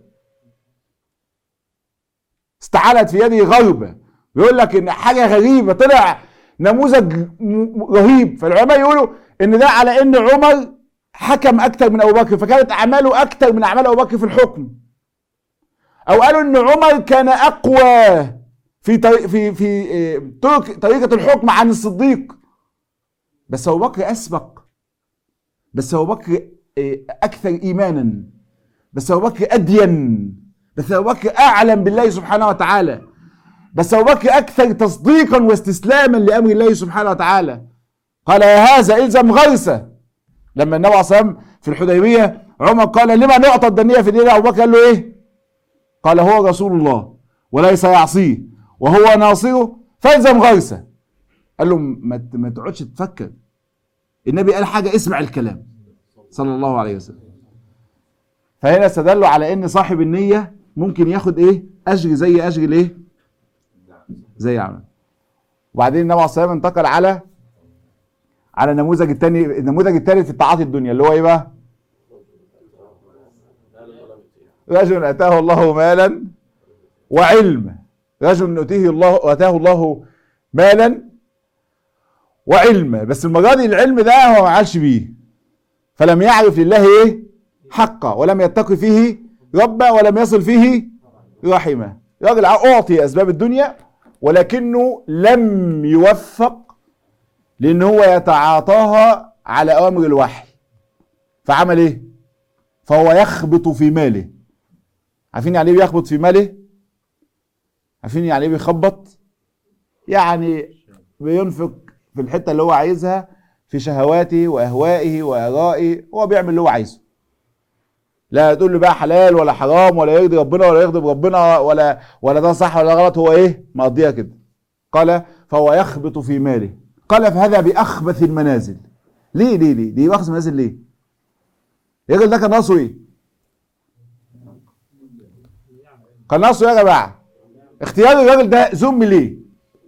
استعلت في يده غربه بيقول لك ان حاجه غريبه طلع نموذج م- رهيب فالعلماء يقولوا ان ده على ان عمر حكم اكتر من ابو بكر فكانت اعماله اكتر من اعمال ابو بكر في الحكم او قالوا ان عمر كان اقوى في طريق في في إيه، طرق طريقه الحكم عن الصديق بس ابو بكر اسبق بس ابو بكر إيه، اكثر ايمانا بس ابو بكر ادين بس ابو بكر اعلم بالله سبحانه وتعالى بس ابو بكر اكثر تصديقا واستسلاما لامر الله سبحانه وتعالى قال يا هذا الزم غرسه لما النبي عليه الصلاه والسلام في الحديبيه عمر قال لما نعطى الدنيه في دين ابو بكر قال له ايه؟ قال هو رسول الله وليس يعصيه وهو ناصره فالزم غرسه قال له ما ت- ما تقعدش تفكر النبي قال حاجه اسمع الكلام صلى الله عليه وسلم فهنا استدلوا على ان صاحب النيه ممكن ياخد ايه اجر زي اجر الايه زي عمل وبعدين النبي عليه الصلاه والسلام انتقل على على النموذج الثاني النموذج الثالث في الطاعات الدنيا اللي هو ايه بقى رجل اتاه الله مالا وعلم رجل اتيه الله اتاه الله مالا وعلما بس المره دي العلم ده هو ما عادش بيه فلم يعرف لله ايه حقه ولم يتقي فيه ربه ولم يصل فيه رحمه راجل اعطي اسباب الدنيا ولكنه لم يوفق لان هو يتعاطاها على اوامر الوحي فعمل ايه فهو يخبط في ماله عارفين يعني ايه بيخبط في ماله عارفين يعني ايه بيخبط يعني بينفق في الحته اللي هو عايزها في شهواته واهوائه وارائه هو بيعمل اللي هو عايزه لا تقول له بقى حلال ولا حرام ولا يرضي ربنا ولا يغضب ربنا ولا ولا ده صح ولا غلط هو ايه مقضيها كده قال فهو يخبط في ماله قال فهذا باخبث المنازل ليه ليه ليه ليه باخبث المنازل ليه الراجل ده كان ناقصه ايه كان ناقصه ايه يا جماعه اختيار الراجل ده ذم ليه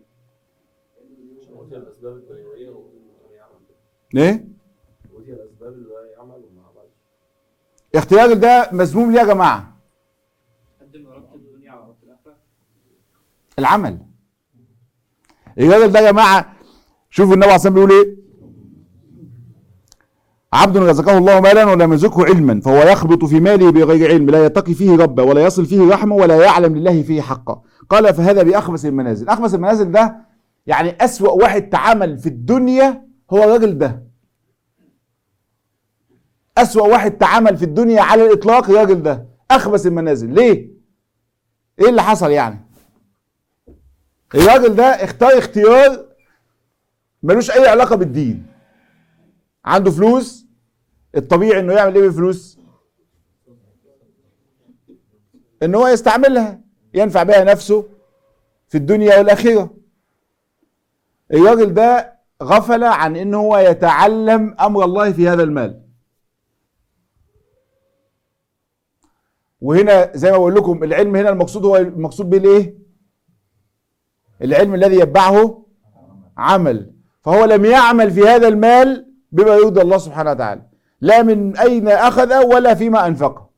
ودي الاسباب الدنيويه وما يعمل ليه ودي الاسباب اللي هو يعمل وما عملش اختيار ده مذموم ليه يا جماعه قدم ربط الدنيا على ربط الاخره العمل الراجل ده يا جماعه شوفوا النبي عليه الصلاه والسلام بيقول ايه عبد رزقه الله مالا ولم يرزقه علما فهو يخبط في ماله بغير علم لا يتقي فيه ربه ولا يصل فيه رحمه ولا يعلم لله فيه حقا قال فهذا باخبث المنازل اخبث المنازل ده يعني اسوا واحد تعامل في الدنيا هو الراجل ده اسوا واحد تعامل في الدنيا على الاطلاق الراجل ده اخبث المنازل ليه ايه اللي حصل يعني الراجل ده اختار اختيار ملوش اي علاقه بالدين عنده فلوس الطبيعي انه يعمل ايه بالفلوس ان هو يستعملها ينفع بها نفسه في الدنيا والاخره الراجل ده غفل عن ان هو يتعلم امر الله في هذا المال وهنا زي ما بقول لكم العلم هنا المقصود هو المقصود به الايه العلم الذي يتبعه عمل فهو لم يعمل في هذا المال بما يرضي الله سبحانه وتعالى لا من أين أخذ ولا فيما أنفقه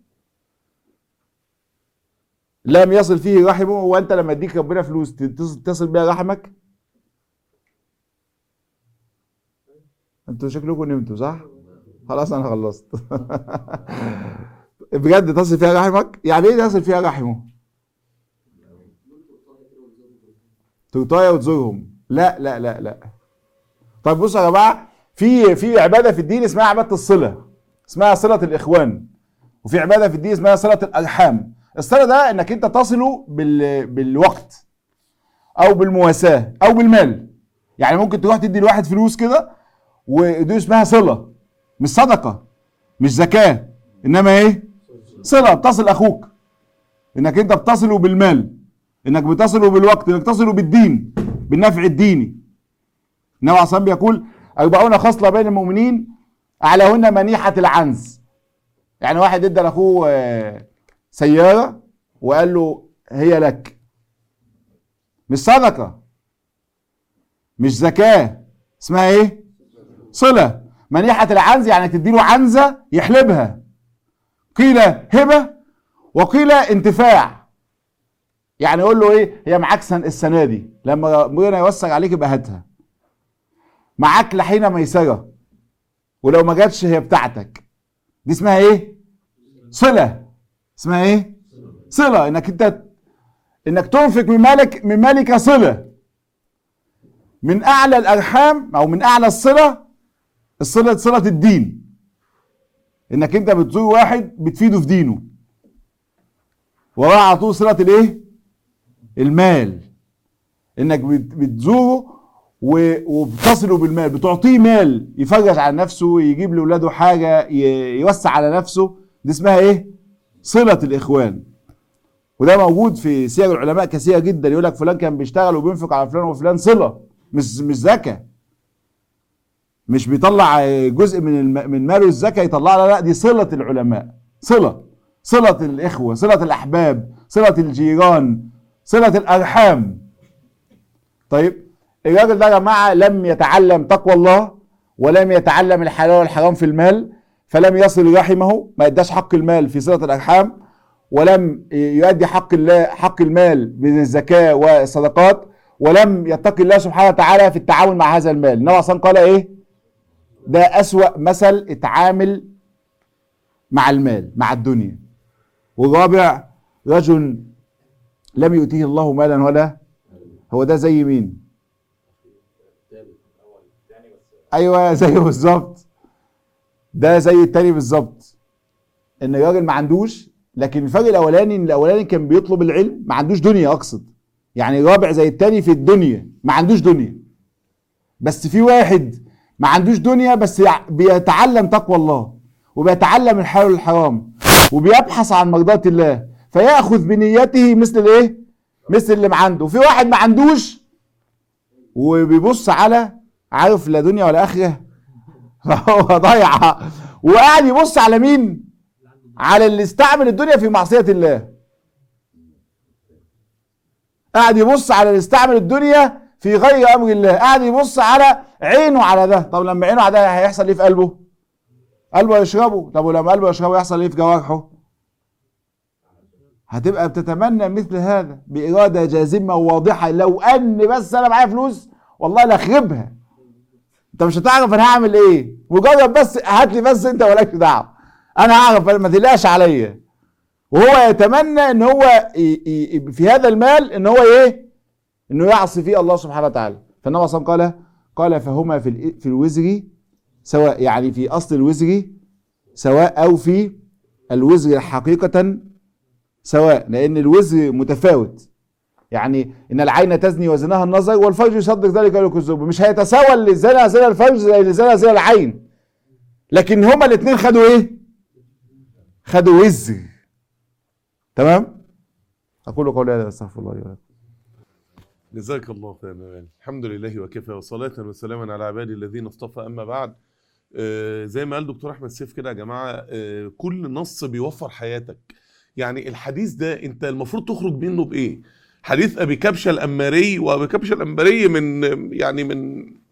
لم يصل فيه رحمه وأنت لما يديك ربنا فلوس تصل, تصل بها رحمك انتوا شكلكم نمتوا صح؟ خلاص انا خلصت بجد تصل فيها رحمك؟ يعني ايه تصل فيها رحمه؟ تغطايا وتزورهم لا لا لا لا طيب بصوا يا جماعه في في عباده في الدين اسمها عباده الصله اسمها صله الاخوان وفي عباده في الدين اسمها صله الارحام الصله ده انك انت تصله بال بالوقت او بالمواساه او بالمال يعني ممكن تروح تدي لواحد فلوس كده ودي اسمها صله مش صدقه مش زكاه انما ايه صله بتصل اخوك انك انت بتصله بالمال انك بتصله بالوقت انك تصله بالدين بالنفع الديني النبي عليه الصلاه بيقول أربعون خصلة بين المؤمنين أعلاهن منيحة العنز يعني واحد ادى لاخوه آه، سيارة وقال له هي لك مش صدقة مش زكاة اسمها ايه؟ صلة منيحة العنز يعني تديله عنزة يحلبها قيل هبة وقيل انتفاع يعني يقول له ايه هي معاك سن- السنة دي لما ربنا يوسع عليك يبقى هاتها معاك لحين ميسرة ولو ما جاتش هي بتاعتك دي اسمها ايه صلة اسمها ايه صلة انك انت انك تنفق من مالك من مالك صلة من اعلى الارحام او من اعلى الصلة الصلة صلة الدين انك انت بتزور واحد بتفيده في دينه وراه على طول صلة الايه المال انك بت- بتزوره و- وبتصله بالمال بتعطيه مال يفرج على نفسه يجيب لاولاده حاجه ي- يوسع على نفسه دي اسمها ايه صله الاخوان وده موجود في سير العلماء كثيره جدا يقول لك فلان كان بيشتغل وبينفق على فلان وفلان صله مش مش زكاه مش بيطلع جزء من الم... من ماله الزكاه يطلع لا لا دي صله العلماء صله صله الاخوه صله الاحباب صله الجيران صله الارحام طيب الراجل ده يا جماعه لم يتعلم تقوى الله ولم يتعلم الحلال والحرام في المال فلم يصل رحمه ما اداش حق المال في صله الارحام ولم يؤدي حق الله حق المال من الزكاه والصدقات ولم يتقي الله سبحانه وتعالى في التعامل مع هذا المال النبي صلى قال ايه ده اسوا مثل اتعامل مع المال مع الدنيا والرابع رجل لم يؤتيه الله مالا ولا هو ده زي مين الاول الثاني بس ايوه زيه بالظبط ده زي التاني بالظبط ان الراجل ما عندوش لكن الفرق الاولاني ان الاولاني كان بيطلب العلم ما عندوش دنيا اقصد يعني الرابع زي التاني في الدنيا ما عندوش دنيا بس في واحد ما عندوش دنيا بس يع- بيتعلم تقوى الله وبيتعلم الحلال والحرام وبيبحث عن مرضات الله فياخذ بنيته مثل الايه مثل اللي ما عنده في واحد ما عندوش وبيبص على عارف لا دنيا ولا اخره هو ضايع وقاعد يبص على مين على اللي استعمل الدنيا في معصيه الله قاعد يبص على اللي استعمل الدنيا في غير امر الله قاعد يبص على عينه على ده طب لما عينه على ده هيحصل ايه في قلبه قلبه يشربه طب ولما قلبه يشربه يحصل ايه في جوارحه هتبقى بتتمنى مثل هذا بإرادة جازمة وواضحة لو أن بس أنا معايا فلوس والله لاخربها أنت مش هتعرف أنا هعمل إيه مجرد بس هات لي بس أنت مالكش دعوة أنا هعرف ما تقلقش عليا وهو يتمنى ان هو ي- ي- في هذا المال ان هو ايه انه يعصي فيه الله سبحانه وتعالى فالنبي صلى الله عليه وسلم قال قال فهما في الإ- في الوزر سواء يعني في اصل الوزر سواء او في الوزر حقيقة سواء لان الوزر متفاوت يعني ان العين تزني وزنها النظر والفرج يصدق ذلك ولا يكذب مش هيتساوى اللي زنى زنا الفرج زي اللي زنى زنا العين لكن هما الاثنين خدوا ايه خدوا وزر تمام اقول قولي هذا استغفر الله لي ولكم جزاك الله خيرا يا غالي. الحمد لله وكفى وصلاة وسلاما على عبادي الذين اصطفى أما بعد آه، زي ما قال دكتور أحمد سيف كده يا جماعة آه، كل نص بيوفر حياتك يعني الحديث ده أنت المفروض تخرج منه بإيه حديث أبي كبشة الأماري وأبي كبشة الأماري من يعني من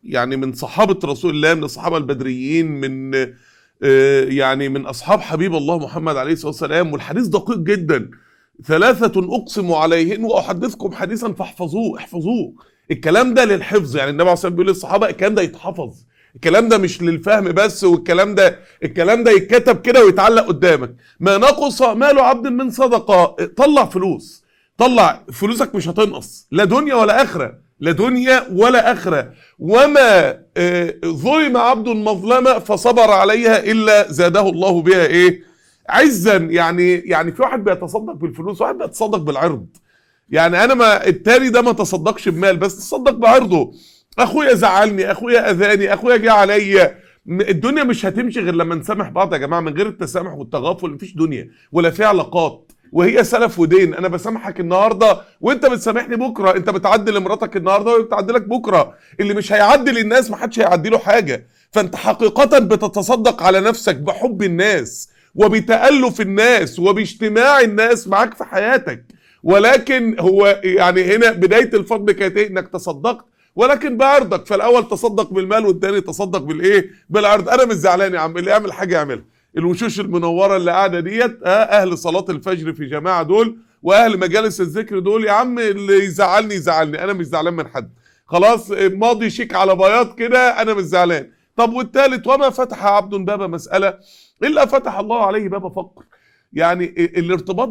يعني من صحابة رسول الله من الصحابة البدريين من آه، يعني من أصحاب حبيب الله محمد عليه الصلاة والسلام والحديث دقيق جدا ثلاثة أقسم عليهن وأحدثكم حديثا فاحفظوه احفظوه الكلام ده للحفظ يعني النبي عليه الصلاة والسلام بيقول للصحابة الكلام ده يتحفظ الكلام ده مش للفهم بس والكلام ده الكلام ده يتكتب كده ويتعلق قدامك ما نقص مال عبد من صدقة طلع فلوس طلع فلوسك مش هتنقص لا دنيا ولا آخرة لا دنيا ولا آخرة وما آه، ظلم عبد مظلمة فصبر عليها إلا زاده الله بها إيه عزا يعني يعني في واحد بيتصدق بالفلوس واحد بيتصدق بالعرض يعني انا ما التاني ده ما تصدقش بمال بس تصدق بعرضه اخويا زعلني اخويا اذاني اخويا جه عليا م- الدنيا مش هتمشي غير لما نسامح بعض يا جماعه من غير التسامح والتغافل مفيش دنيا ولا في علاقات وهي سلف ودين انا بسامحك النهارده وانت بتسامحني بكره انت بتعدي لمراتك النهارده وهي بتعدي لك بكره اللي مش هيعدي للناس ما حدش هيعدي له حاجه فانت حقيقه بتتصدق على نفسك بحب الناس وبتالف الناس وباجتماع الناس معاك في حياتك ولكن هو يعني هنا بدايه الفضل كانت ايه انك تصدقت ولكن بعرضك فالاول تصدق بالمال والتاني تصدق بالايه بالعرض انا مش زعلان يا عم اللي يعمل حاجه يعملها الوشوش المنوره اللي قاعده ديت آه اهل صلاه الفجر في جماعه دول واهل مجالس الذكر دول يا عم اللي يزعلني يزعلني انا مش زعلان من حد خلاص آه، ماضي شيك على بياض كده انا مش زعلان طب والتالت وما فتح عبد باب مساله الا فتح الله عليه باب فقر يعني ال- الارتباط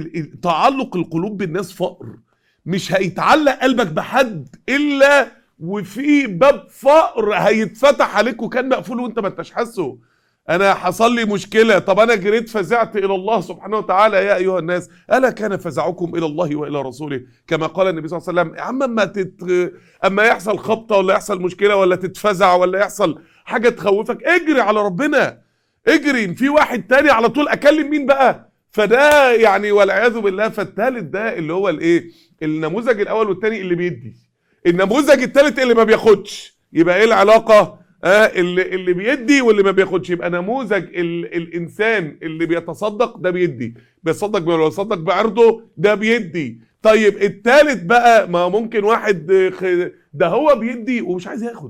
بتعلق القلوب بالناس فقر مش هيتعلق قلبك بحد الا وفي باب فقر هيتفتح عليك وكان مقفول وانت ما انتش حاسه انا حصل لي مشكله طب انا جريت فزعت الى الله سبحانه وتعالى يا ايها الناس الا كان فزعكم الى الله والى رسوله كما قال النبي صلى الله عليه وسلم يا عم اما تت... اما يحصل خبطه ولا يحصل مشكله ولا تتفزع ولا يحصل حاجه تخوفك اجري على ربنا اجري في واحد تاني على طول اكلم مين بقى فده يعني والعياذ بالله فالتالت ده اللي هو الايه النموذج الاول والتاني اللي بيدي النموذج التالت اللي ما بياخدش يبقى ايه العلاقه آه اللي اللي بيدي واللي ما بياخدش يبقى نموذج ال الانسان اللي بيتصدق ده بيدي بيتصدق ب- بيتصدق بعرضه ده بيدي طيب التالت بقى ما ممكن واحد آه، خ- ده هو بيدي ومش عايز ياخد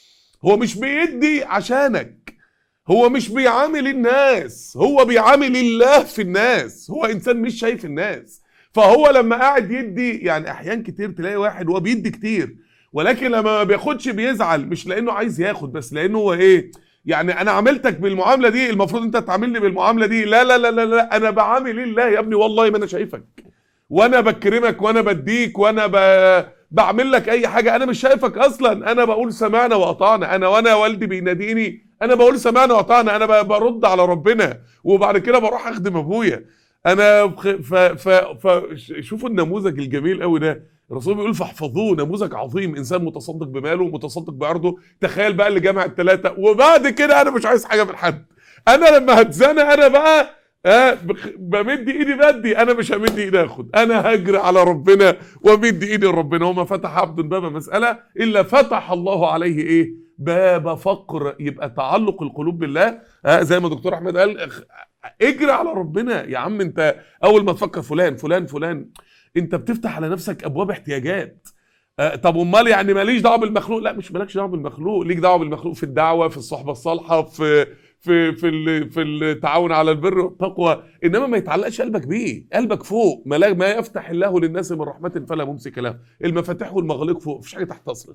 هو مش بيدي عشانك هو مش بيعامل الناس هو بيعامل الله في الناس هو انسان مش شايف الناس فهو لما قاعد يدي يعني احيان كتير تلاقي واحد هو بيدي كتير ولكن لما ما بياخدش بيزعل مش لانه عايز ياخد بس لانه هو ايه يعني انا عاملتك بالمعامله دي المفروض انت تعاملني بالمعامله دي لا لا لا لا, لا انا بعامل الله يا ابني والله ما انا شايفك وانا بكرمك وانا بديك وانا ب... بعمل لك اي حاجه انا مش شايفك اصلا انا بقول سمعنا واطعنا انا وانا والدي بيناديني انا بقول سمعنا واطعنا انا ب- برد على ربنا وبعد كده بروح اخدم ابويا انا بخ... ف... ف... ف... شوفوا النموذج الجميل قوي ده الرسول بيقول فاحفظوه نموذج عظيم انسان متصدق بماله ومتصدق بعرضه تخيل بقى اللي جمع الثلاثه وبعد كده انا مش عايز حاجه من حد انا لما هتزنق انا بقى آه بخ- بمد ايدي بدي انا مش همد ايدي اخد انا هجري على ربنا وامد ايدي لربنا وما فتح عبد باب مساله الا فتح الله عليه ايه باب فقر يبقى تعلق القلوب بالله آه زي ما دكتور احمد قال اخ- اجري على ربنا يا عم انت اول ما تفكر فلان فلان فلان انت بتفتح على نفسك ابواب احتياجات آه، طب امال يعني ماليش دعوه بالمخلوق لا مش مالكش دعوه بالمخلوق ليك دعوه بالمخلوق في الدعوه في الصحبه الصالحه في في في ال- في التعاون على البر والتقوى انما ما يتعلقش قلبك بيه قلبك فوق ما, لا ما يفتح الله للناس من رحمه فلا ممسك له المفاتيح والمغاليق فوق مفيش حاجه تحت اصلا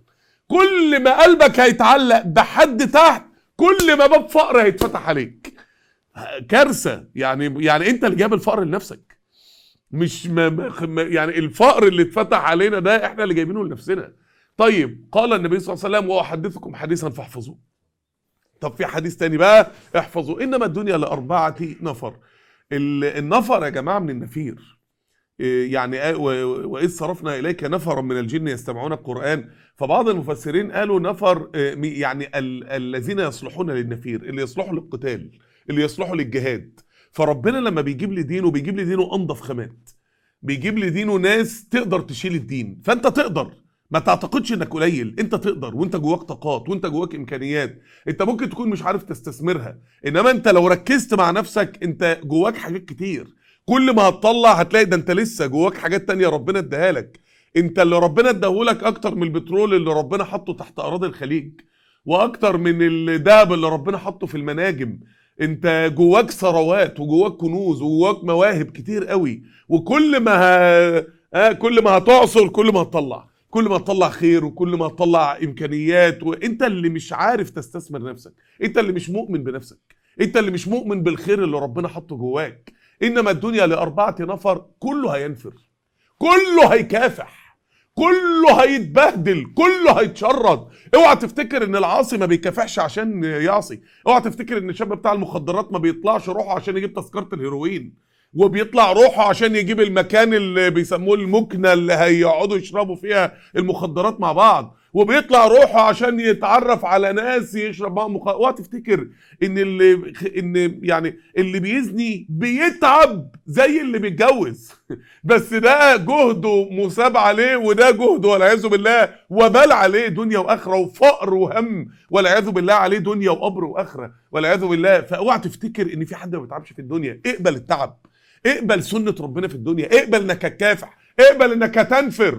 كل ما قلبك هيتعلق بحد تحت كل ما باب فقر هيتفتح عليك كارثه يعني يعني انت اللي جايب الفقر لنفسك مش ما ما- ما- يعني الفقر اللي اتفتح علينا ده احنا اللي جايبينه لنفسنا طيب قال النبي صلى الله عليه وسلم واحدثكم حديثا فاحفظوه طب في حديث تاني بقى احفظوا انما الدنيا لاربعه نفر ال- النفر يا جماعه من النفير إيه يعني آه، و- واذ صرفنا اليك نفرا من الجن يستمعون القران فبعض المفسرين قالوا نفر آه، مي- يعني ال- الذين يصلحون للنفير اللي يصلحوا للقتال اللي يصلحوا للجهاد فربنا لما بيجيب لي دينه بيجيب لي دينه انضف خامات بيجيب لي دينه ناس تقدر تشيل الدين فانت تقدر ما تعتقدش انك قليل انت تقدر وانت جواك طاقات وانت جواك امكانيات انت ممكن تكون مش عارف تستثمرها انما انت لو ركزت مع نفسك انت جواك حاجات كتير كل ما هتطلع هتلاقي ده انت لسه جواك حاجات تانية ربنا اداها لك انت اللي ربنا اداهولك اكتر من البترول اللي ربنا حطه تحت اراضي الخليج واكتر من الذهب اللي ربنا حطه في المناجم انت جواك ثروات وجواك كنوز وجواك مواهب كتير قوي وكل ما ه... آه كل ما هتعصر كل ما هتطلع كل ما هتطلع خير وكل ما هتطلع امكانيات وانت اللي مش عارف تستثمر نفسك انت اللي مش مؤمن بنفسك انت اللي مش مؤمن بالخير اللي ربنا حطه جواك انما الدنيا لاربعه نفر كله هينفر كله هيكافح كله هيتبهدل كله هيتشرد اوعى تفتكر ان العاصي ما بيكافحش عشان يعصي اوعى تفتكر ان الشاب بتاع المخدرات ما بيطلعش روحه عشان يجيب تذكره الهيروين وبيطلع روحه عشان يجيب المكان اللي بيسموه المكنه اللي هيقعدوا يشربوا فيها المخدرات مع بعض وبيطلع روحه عشان يتعرف على ناس يشرب معاهم مخدرات اوعى تفتكر ان اللي ان يعني اللي بيزني بيتعب زي اللي بيتجوز بس ده جهده مساب عليه وده جهده والعياذ بالله وبال عليه دنيا واخره وفقر وهم والعياذ بالله عليه دنيا وقبر واخره والعياذ بالله فاوعى تفتكر ان في حد ما بيتعبش في الدنيا اقبل التعب اقبل سنة ربنا في الدنيا اقبل انك هتكافح اقبل انك هتنفر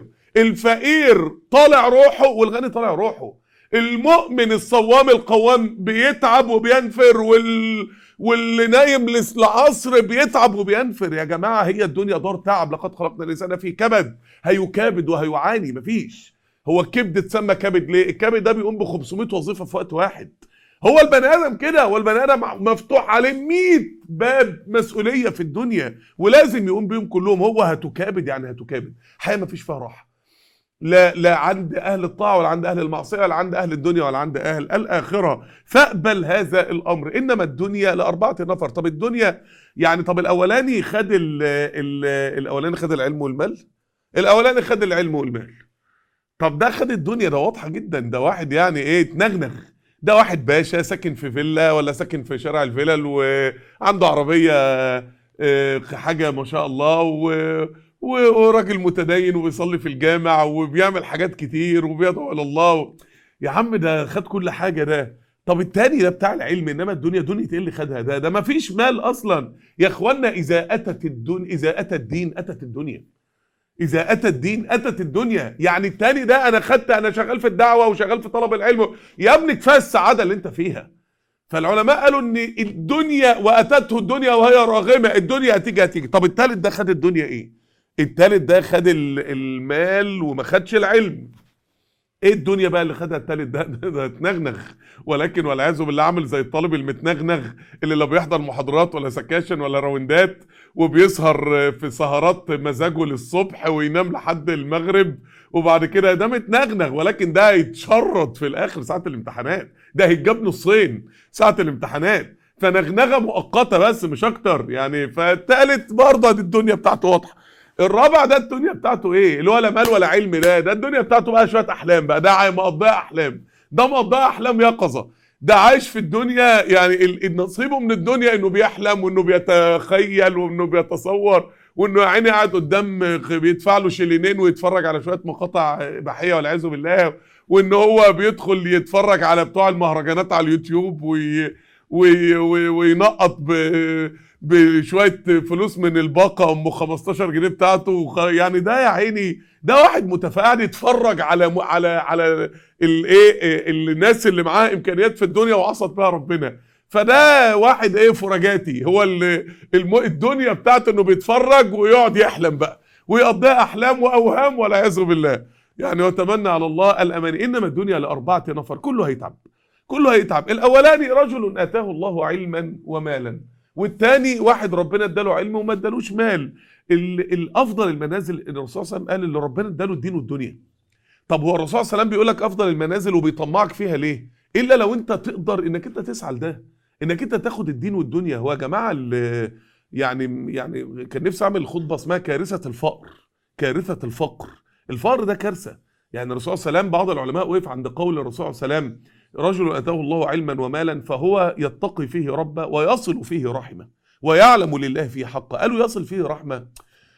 الفقير طالع روحه والغني طالع روحه المؤمن الصوام القوام بيتعب وبينفر وال... واللي نايم العصر بيتعب وبينفر يا جماعة هي الدنيا دار تعب لقد خلقنا الإنسان في كبد هيكابد وهيعاني مفيش هو الكبد اتسمى كبد ليه؟ الكبد ده بيقوم ب 500 وظيفة في وقت واحد هو البني ادم كده هو البني ادم مفتوح عليه 100 باب مسؤوليه في الدنيا ولازم يقوم بيهم كلهم هو هتكابد يعني هتكابد حياه ما فيش فيها راحه لا لا عند اهل الطاعه ولا عند اهل المعصيه ولا عند اهل الدنيا ولا عند اهل الاخره فاقبل هذا الامر انما الدنيا لاربعه نفر طب الدنيا يعني طب الاولاني خد ال ال الاولاني خد العلم والمال الاولاني خد العلم والمال طب ده خد الدنيا ده واضحه جدا ده واحد يعني ايه اتنغنغ ده واحد باشا ساكن في فيلا ولا ساكن في شارع الفلل وعنده عربية آه، حاجة ما شاء الله و- و- وراجل متدين وبيصلي في الجامع وبيعمل حاجات كتير وبيدعو إلى الله يا عم ده خد كل حاجة ده طب التاني ده بتاع العلم انما الدنيا دنيا ايه اللي خدها ده ده ما فيش مال اصلا يا اخوانا اذا اتت الدنيا اذا اتى الدين اتت الدنيا اذا اتى الدين اتت الدنيا يعني التاني ده انا خدت انا شغال في الدعوه وشغال في طلب العلم يا ابني كفايه السعاده اللي انت فيها فالعلماء قالوا ان الدنيا واتته الدنيا وهي راغمه الدنيا هتيجي هتيجي طب التالت ده خد الدنيا ايه التالت ده خد ال- المال وما خدش العلم ايه الدنيا بقى اللي خدها التالت ده ده, ده اتنغنغ ولكن والعياذ بالله عامل زي الطالب المتنغنغ اللي لا بيحضر محاضرات ولا سكاشن ولا راوندات وبيسهر في سهرات مزاجه للصبح وينام لحد المغرب وبعد كده ده متنغنغ ولكن ده هيتشرد في الاخر ساعه الامتحانات ده هيتجاب نصين ساعه الامتحانات فنغنغه مؤقته بس مش اكتر يعني فالتالت برضه دي الدنيا بتاعته واضحه الرابع ده الدنيا بتاعته ايه اللي هو لا مال ولا علم ده ده الدنيا بتاعته بقى شويه احلام بقى ده عاي- مقضيها احلام ده مقضيها احلام يقظه ده عايش في الدنيا يعني ال- ال- نصيبه من الدنيا انه بيحلم وانه بيتخيل وانه بيتصور وانه يا عيني قاعد قدام خ- بيدفع له شيلينين ويتفرج على شويه مقاطع اباحيه والعياذ بالله وان هو بيدخل يتفرج على بتوع المهرجانات على اليوتيوب وي وي وي وينقط ب بشويه فلوس من الباقه ام 15 جنيه بتاعته وخ- يعني ده يا عيني ده واحد متفقعد يتفرج على م- على على الايه الناس اللي معاها امكانيات في الدنيا وعصت بها ربنا فده واحد ايه فرجاتي هو اللي الم- الدنيا بتاعته انه بيتفرج ويقعد يحلم بقى ويقضيها احلام واوهام والعياذ بالله يعني وتمنى على الله الامان انما الدنيا لاربعه نفر كله هيتعب كله هيتعب الاولاني رجل اتاه الله علما ومالا والتاني واحد ربنا اداله علم وما ادالوش مال ال- الافضل المنازل الرسول صلى الله عليه وسلم قال اللي ربنا اداله الدين والدنيا طب هو الرسول صلى الله عليه وسلم بيقول لك افضل المنازل وبيطمعك فيها ليه الا لو انت تقدر انك انت تسعى لده انك انت تاخد الدين والدنيا هو يا جماعه ال- يعني يعني كان نفسي اعمل خطبه اسمها كارثه الفقر كارثه الفقر الفقر ده كارثه يعني الرسول صلى الله عليه وسلم بعض العلماء وقف عند قول الرسول صلى الله عليه وسلم رجل اتاه الله علما ومالا فهو يتقي فيه ربه ويصل فيه رحمه ويعلم لله فيه حقه قالوا يصل فيه رحمه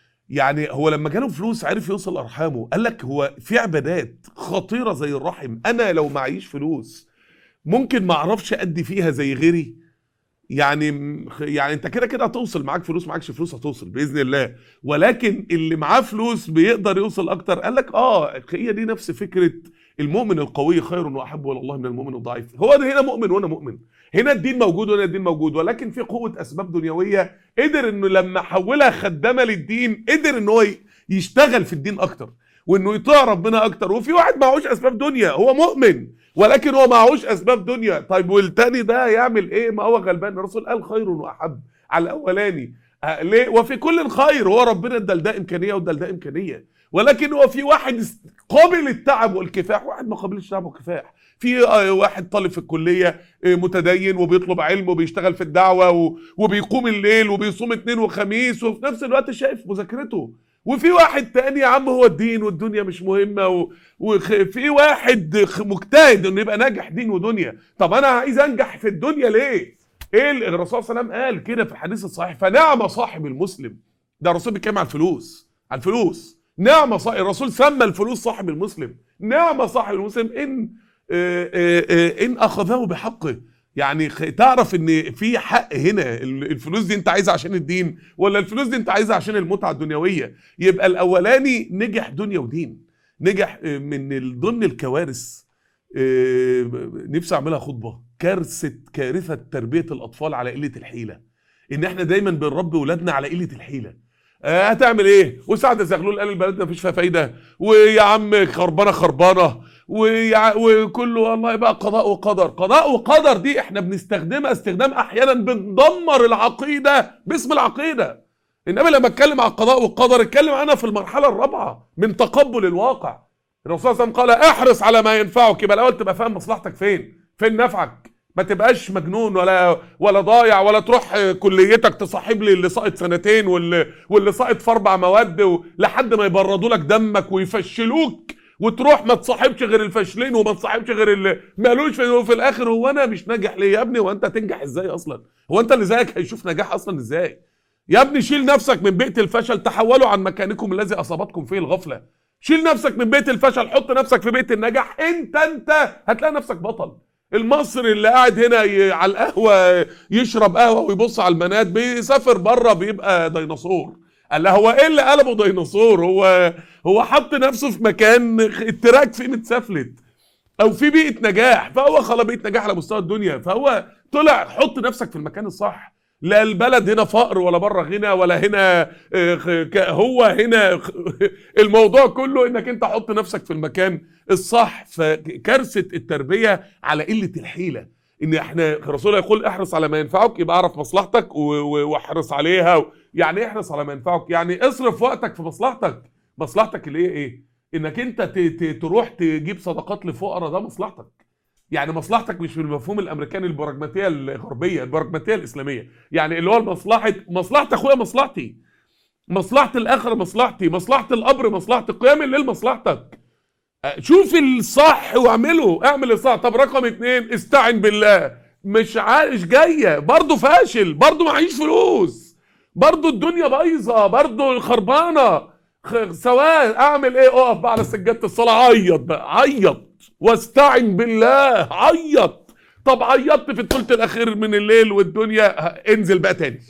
يعني هو لما جاله فلوس عرف يوصل ارحامه قال لك هو في عبادات خطيره زي الرحم انا لو معيش فلوس ممكن ما اعرفش ادي فيها زي غيري يعني يعني انت كده كده هتوصل معاك فلوس معاكش فلوس هتوصل باذن الله ولكن اللي معاه فلوس بيقدر يوصل اكتر قال لك اه هي دي نفس فكره المؤمن القوي خير واحب الى الله من المؤمن الضعيف هو ده هنا مؤمن وانا مؤمن هنا الدين موجود وهنا الدين موجود ولكن في قوه اسباب دنيويه قدر انه لما حولها خدامه للدين قدر ان هو ي- يشتغل في الدين اكتر وانه يطيع ربنا اكتر وفي واحد معهوش اسباب دنيا هو مؤمن ولكن هو معهوش اسباب دنيا طيب والتاني ده يعمل ايه ما هو غلبان الرسول قال خير واحب على الاولاني آه، ليه وفي كل خير هو ربنا ادى لده امكانيه وادى لده امكانيه ولكن هو في واحد است- قابل التعب والكفاح واحد ما قابلش التعب والكفاح في آه، واحد طالب في الكليه آه، متدين وبيطلب علم وبيشتغل في الدعوه و- وبيقوم الليل وبيصوم اثنين وخميس وفي نفس الوقت شايف مذاكرته وفي واحد تاني يا عم هو الدين والدنيا مش مهمه و... وفي واحد خ- مجتهد انه يبقى ناجح دين ودنيا طب انا عايز انجح في الدنيا ليه ايه اللي الرسول صلى الله عليه وسلم قال كده في الحديث الصحيح فنعم صاحب المسلم ده الرسول بيتكلم على الفلوس على الفلوس نعم صاحب الرسول سمى الفلوس صاحب المسلم نعم صاحب المسلم ان آه، آه، آه، ان اخذه بحقه يعني خ- تعرف ان في حق هنا ال- الفلوس دي انت عايزها عشان الدين ولا الفلوس دي انت عايزها عشان المتعه الدنيويه يبقى الاولاني نجح دنيا ودين نجح آه، من ال- ضمن الكوارث آه، نفسي اعملها خطبه كارثه كارثه تربيه الاطفال على قله الحيله ان احنا دايما بنربي ولادنا على قله الحيله آه، هتعمل ايه وسعد زغلول قال البلد مفيش فيها فايده ويا عم خربانه خربانه ويع... وكله والله بقى قضاء وقدر قضاء وقدر دي احنا بنستخدمها استخدام احيانا بندمر العقيده باسم العقيده انما لما اتكلم عن القضاء والقدر اتكلم عنها في المرحله الرابعه من تقبل الواقع الرسول صلى الله عليه وسلم قال احرص على ما ينفعك يبقى الاول تبقى فاهم مصلحتك فين فين نفعك ما تبقاش مجنون ولا ولا ضايع ولا تروح كليتك تصاحب لي اللي ساقط سنتين واللي واللي ساقط في اربع مواد و- لحد ما يبردوا لك دمك ويفشلوك وتروح ما تصاحبش غير الفاشلين وما تصاحبش غير اللي مالوش في وفي الاخر هو انا مش ناجح ليه يا ابني هو انت تنجح ازاي اصلا هو انت اللي زيك هيشوف نجاح اصلا ازاي يا ابني شيل نفسك من بيئه الفشل تحولوا عن مكانكم الذي اصابتكم فيه الغفله شيل نفسك من بيئه الفشل حط نفسك في بيئه النجاح انت انت هتلاقي نفسك بطل المصري اللي قاعد هنا ي... على القهوه يشرب قهوه ويبص على المنات بيسافر بره بيبقى ديناصور قال له هو ايه اللي قلبه ديناصور هو هو حط نفسه في مكان التراك فيه متسفلت او في بيئه نجاح فهو خلى بيئه نجاح على مستوى الدنيا فهو طلع حط نفسك في المكان الصح لا البلد هنا فقر ولا بره غنى ولا هنا آه، خ- ك- هو هنا خ- الموضوع كله انك انت حط نفسك في المكان الصح فكارثه التربيه على قله الحيله ان احنا الرسول يقول احرص على ما ينفعك يبقى اعرف مصلحتك و- و- واحرص عليها يعني ايه احرص على ما ينفعك يعني اصرف وقتك في مصلحتك مصلحتك اللي هي ايه انك انت ت- ت- تروح تجيب صدقات لفقراء ده مصلحتك يعني مصلحتك مش في المفهوم الامريكاني البراجماتيه الغربيه البراجماتيه الاسلاميه يعني اللي هو مصلحه مصلحه اخويا مصلحتي مصلحه الاخره مصلحتي مصلحه القبر مصلحتي قيام الليل مصلحتك أه، شوف الصح واعمله اعمل الصح طب رقم اتنين استعن بالله مش عايش جايه برضه فاشل برضه معيش فلوس برضه الدنيا بايظه برضه خربانه خ- سواء اعمل ايه اقف بقى على سجاده الصلاه عيط بقى عيط واستعن بالله عيط طب عيطت في الثلث الاخير من الليل والدنيا ه- انزل بقى تاني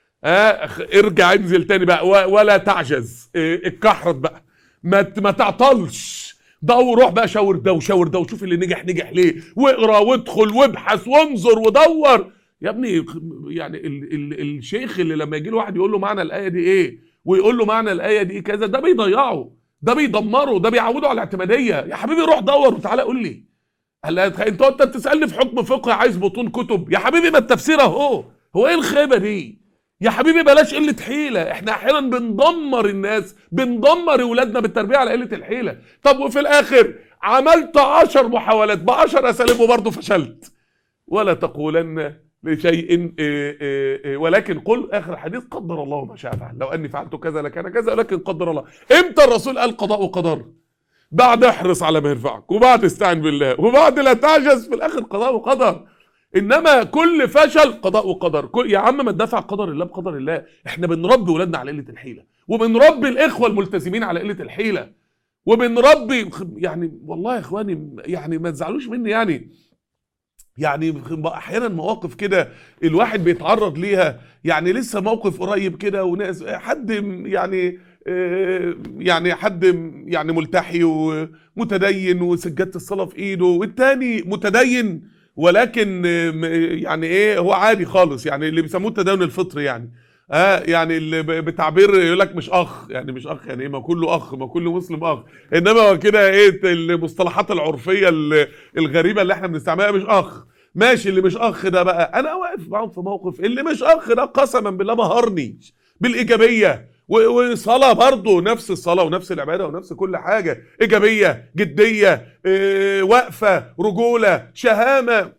ها خ- ارجع انزل تاني بقى و- ولا تعجز إيه، اتكحرت بقى ما ت- ما تعطلش دور روح بقى شاور ده وشاور ده وشوف اللي نجح نجح ليه واقرا وادخل وابحث وانظر ودور يا ابني خ- يعني ال ال الشيخ اللي لما يجي له واحد يقول له معنى الايه دي ايه ويقول له معنى الايه دي كذا ده بيضيعه ده بيدمره ده بيعوده على الاعتماديه يا حبيبي روح دور وتعالى قول لي قال لها تخيل- انت انت بتسالني في حكم فقهي عايز بطون كتب يا حبيبي ما التفسير اهو هو ايه الخيبه دي يا حبيبي بلاش قله حيله احنا احيانا بندمر الناس بندمر اولادنا بالتربيه على قله الحيله طب وفي الاخر عملت عشر محاولات بعشر اساليب وبرضه فشلت ولا تقولن لشيء إيه إيه إيه ولكن قل اخر الحديث قدر الله ما شاء فعل لو اني فعلت كذا لكان كذا ولكن قدر الله امتى الرسول قال قضاء وقدر بعد احرص على ما ينفعك وبعد استعن بالله وبعد لا تعجز في الاخر قضاء وقدر انما كل فشل قضاء وقدر كل يا عم ما تدافع قدر الله بقدر الله احنا بنربي ولادنا على قله الحيله وبنربي الاخوه الملتزمين على قله الحيله وبنربي يعني والله يا اخواني يعني ما تزعلوش مني يعني يعني احيانا مواقف كده الواحد بيتعرض ليها يعني لسه موقف قريب كده وناس حد يعني آه، يعني حد يعني ملتحي ومتدين وسجادة الصلاة في ايده والتاني متدين ولكن آه، م- يعني ايه هو عادي خالص يعني اللي بيسموه التدين الفطري يعني اه يعني اللي ب- بتعبير يقول لك مش اخ يعني مش اخ يعني ايه ما كله اخ ما كل مسلم اخ انما هو كده ايه المصطلحات العرفيه ال- الغريبه اللي احنا بنستعملها مش اخ ماشي اللي مش اخ ده بقى انا واقف معاهم في موقف اللي مش اخ ده قسما بالله بهرني بالايجابيه و- وصلاه برضه نفس الصلاه ونفس العباده ونفس كل حاجه ايجابيه جديه إيه وقفه رجوله شهامه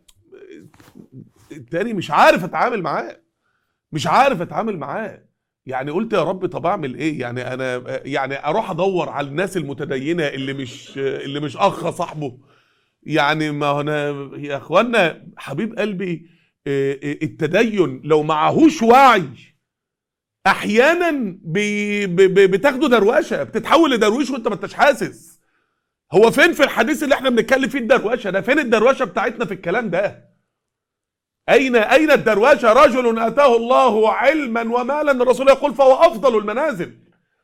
التاني مش عارف اتعامل معاه مش عارف اتعامل معاه يعني قلت يا رب طب اعمل ايه يعني انا يعني اروح ادور على الناس المتدينه اللي مش اللي مش اخ صاحبه يعني ما هو انا يا اخوانا حبيب قلبي آه، آه، التدين لو معهوش وعي احيانا بي ب- ب- بتاخده دروشه بتتحول لدرويش وانت ما انتش حاسس هو فين في الحديث اللي احنا بنتكلم فيه الدروشه ده فين الدروشه بتاعتنا في الكلام ده أين أين الدرواشة رجل آتاه الله علما ومالا الرسول يقول فهو أفضل المنازل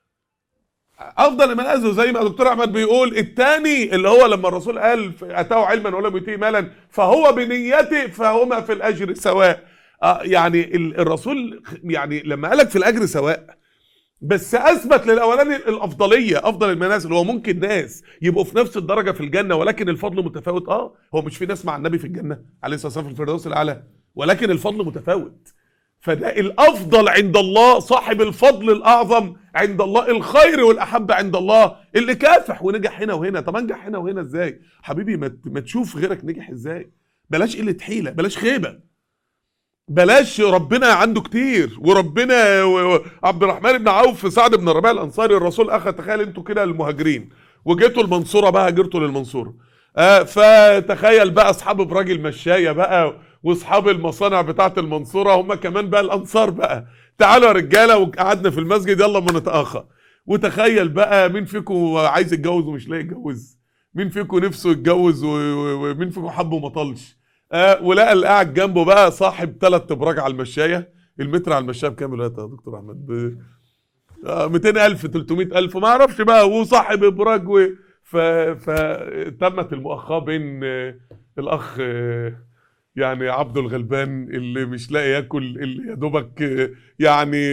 أفضل المنازل زي ما دكتور أحمد بيقول الثاني اللي هو لما الرسول قال آتاه علما ولم يؤتيه مالا فهو بنيته فهما في الأجر سواء آه يعني ال- الرسول يعني لما قالك في الأجر سواء بس اثبت للاولاني الافضليه افضل المنازل هو ممكن ناس يبقوا في نفس الدرجه في الجنه ولكن الفضل متفاوت اه هو مش في ناس مع النبي في الجنه عليه الصلاه والسلام في الفردوس الاعلى ولكن الفضل متفاوت فده الافضل عند الله صاحب الفضل الاعظم عند الله الخير والاحب عند الله اللي كافح ونجح هنا وهنا طب انجح هنا وهنا ازاي حبيبي ما ت- ما تشوف غيرك نجح ازاي بلاش قله حيله بلاش خيبه بلاش ربنا عنده كتير وربنا و- و- عبد الرحمن بن عوف سعد بن الربيع الانصاري الرسول اخذ تخيل انتوا كده المهاجرين وجيتوا المنصوره بقى هاجرتوا للمنصوره آه فتخيل بقى اصحاب براجل مشايه بقى واصحاب المصانع بتاعه المنصوره هم كمان بقى الانصار بقى تعالوا يا رجاله وقعدنا في المسجد يلا ما نتاخى وتخيل بقى مين فيكم عايز يتجوز ومش لاقي يتجوز مين فيكم نفسه يتجوز و- و- ومين فيكم حبه وما طلش آه ولقى اللي قاعد جنبه بقى صاحب ثلاث ابراج على المشايه المتر على المشايه بكام دلوقتي يا دكتور احمد ب... آه 200000 300000 ما اعرفش بقى وصاحب ابراج و... ف... فتمت المؤاخاه بين آه، الاخ آه، يعني عبده الغلبان اللي مش لاقي ياكل اللي يا دوبك آه، يعني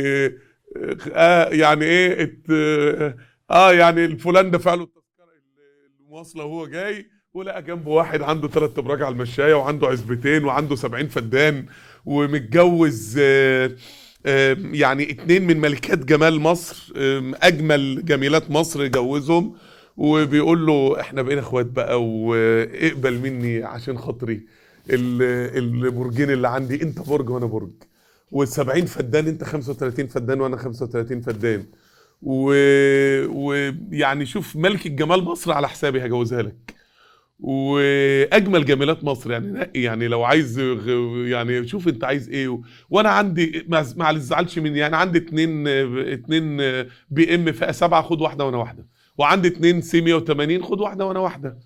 آه يعني ايه ات اه آه، يعني الفلان دفع له التذكره المواصله وهو جاي ولقى جنبه واحد عنده ثلاث ابراج على المشايه وعنده عزبتين وعنده سبعين فدان ومتجوز آه، آه، يعني اتنين من ملكات جمال مصر آه، اجمل جميلات مصر جوزهم وبيقول له احنا بقينا اخوات بقى واقبل مني عشان خاطري ال- البرجين اللي عندي انت برج وانا برج وال70 فدان انت 35 فدان وانا 35 فدان ويعني و... ويعني شوف ملكة جمال مصر على حسابي هجوزها لك واجمل جميلات مصر يعني نقي يعني لو عايز غ- يعني شوف انت عايز ايه و... وانا عندي ما ما تزعلش مني يعني عندي اتنين اتنين بي ام فئه سبعه خد واحده وانا واحده وعندي اتنين سي 180 خد واحده وانا واحده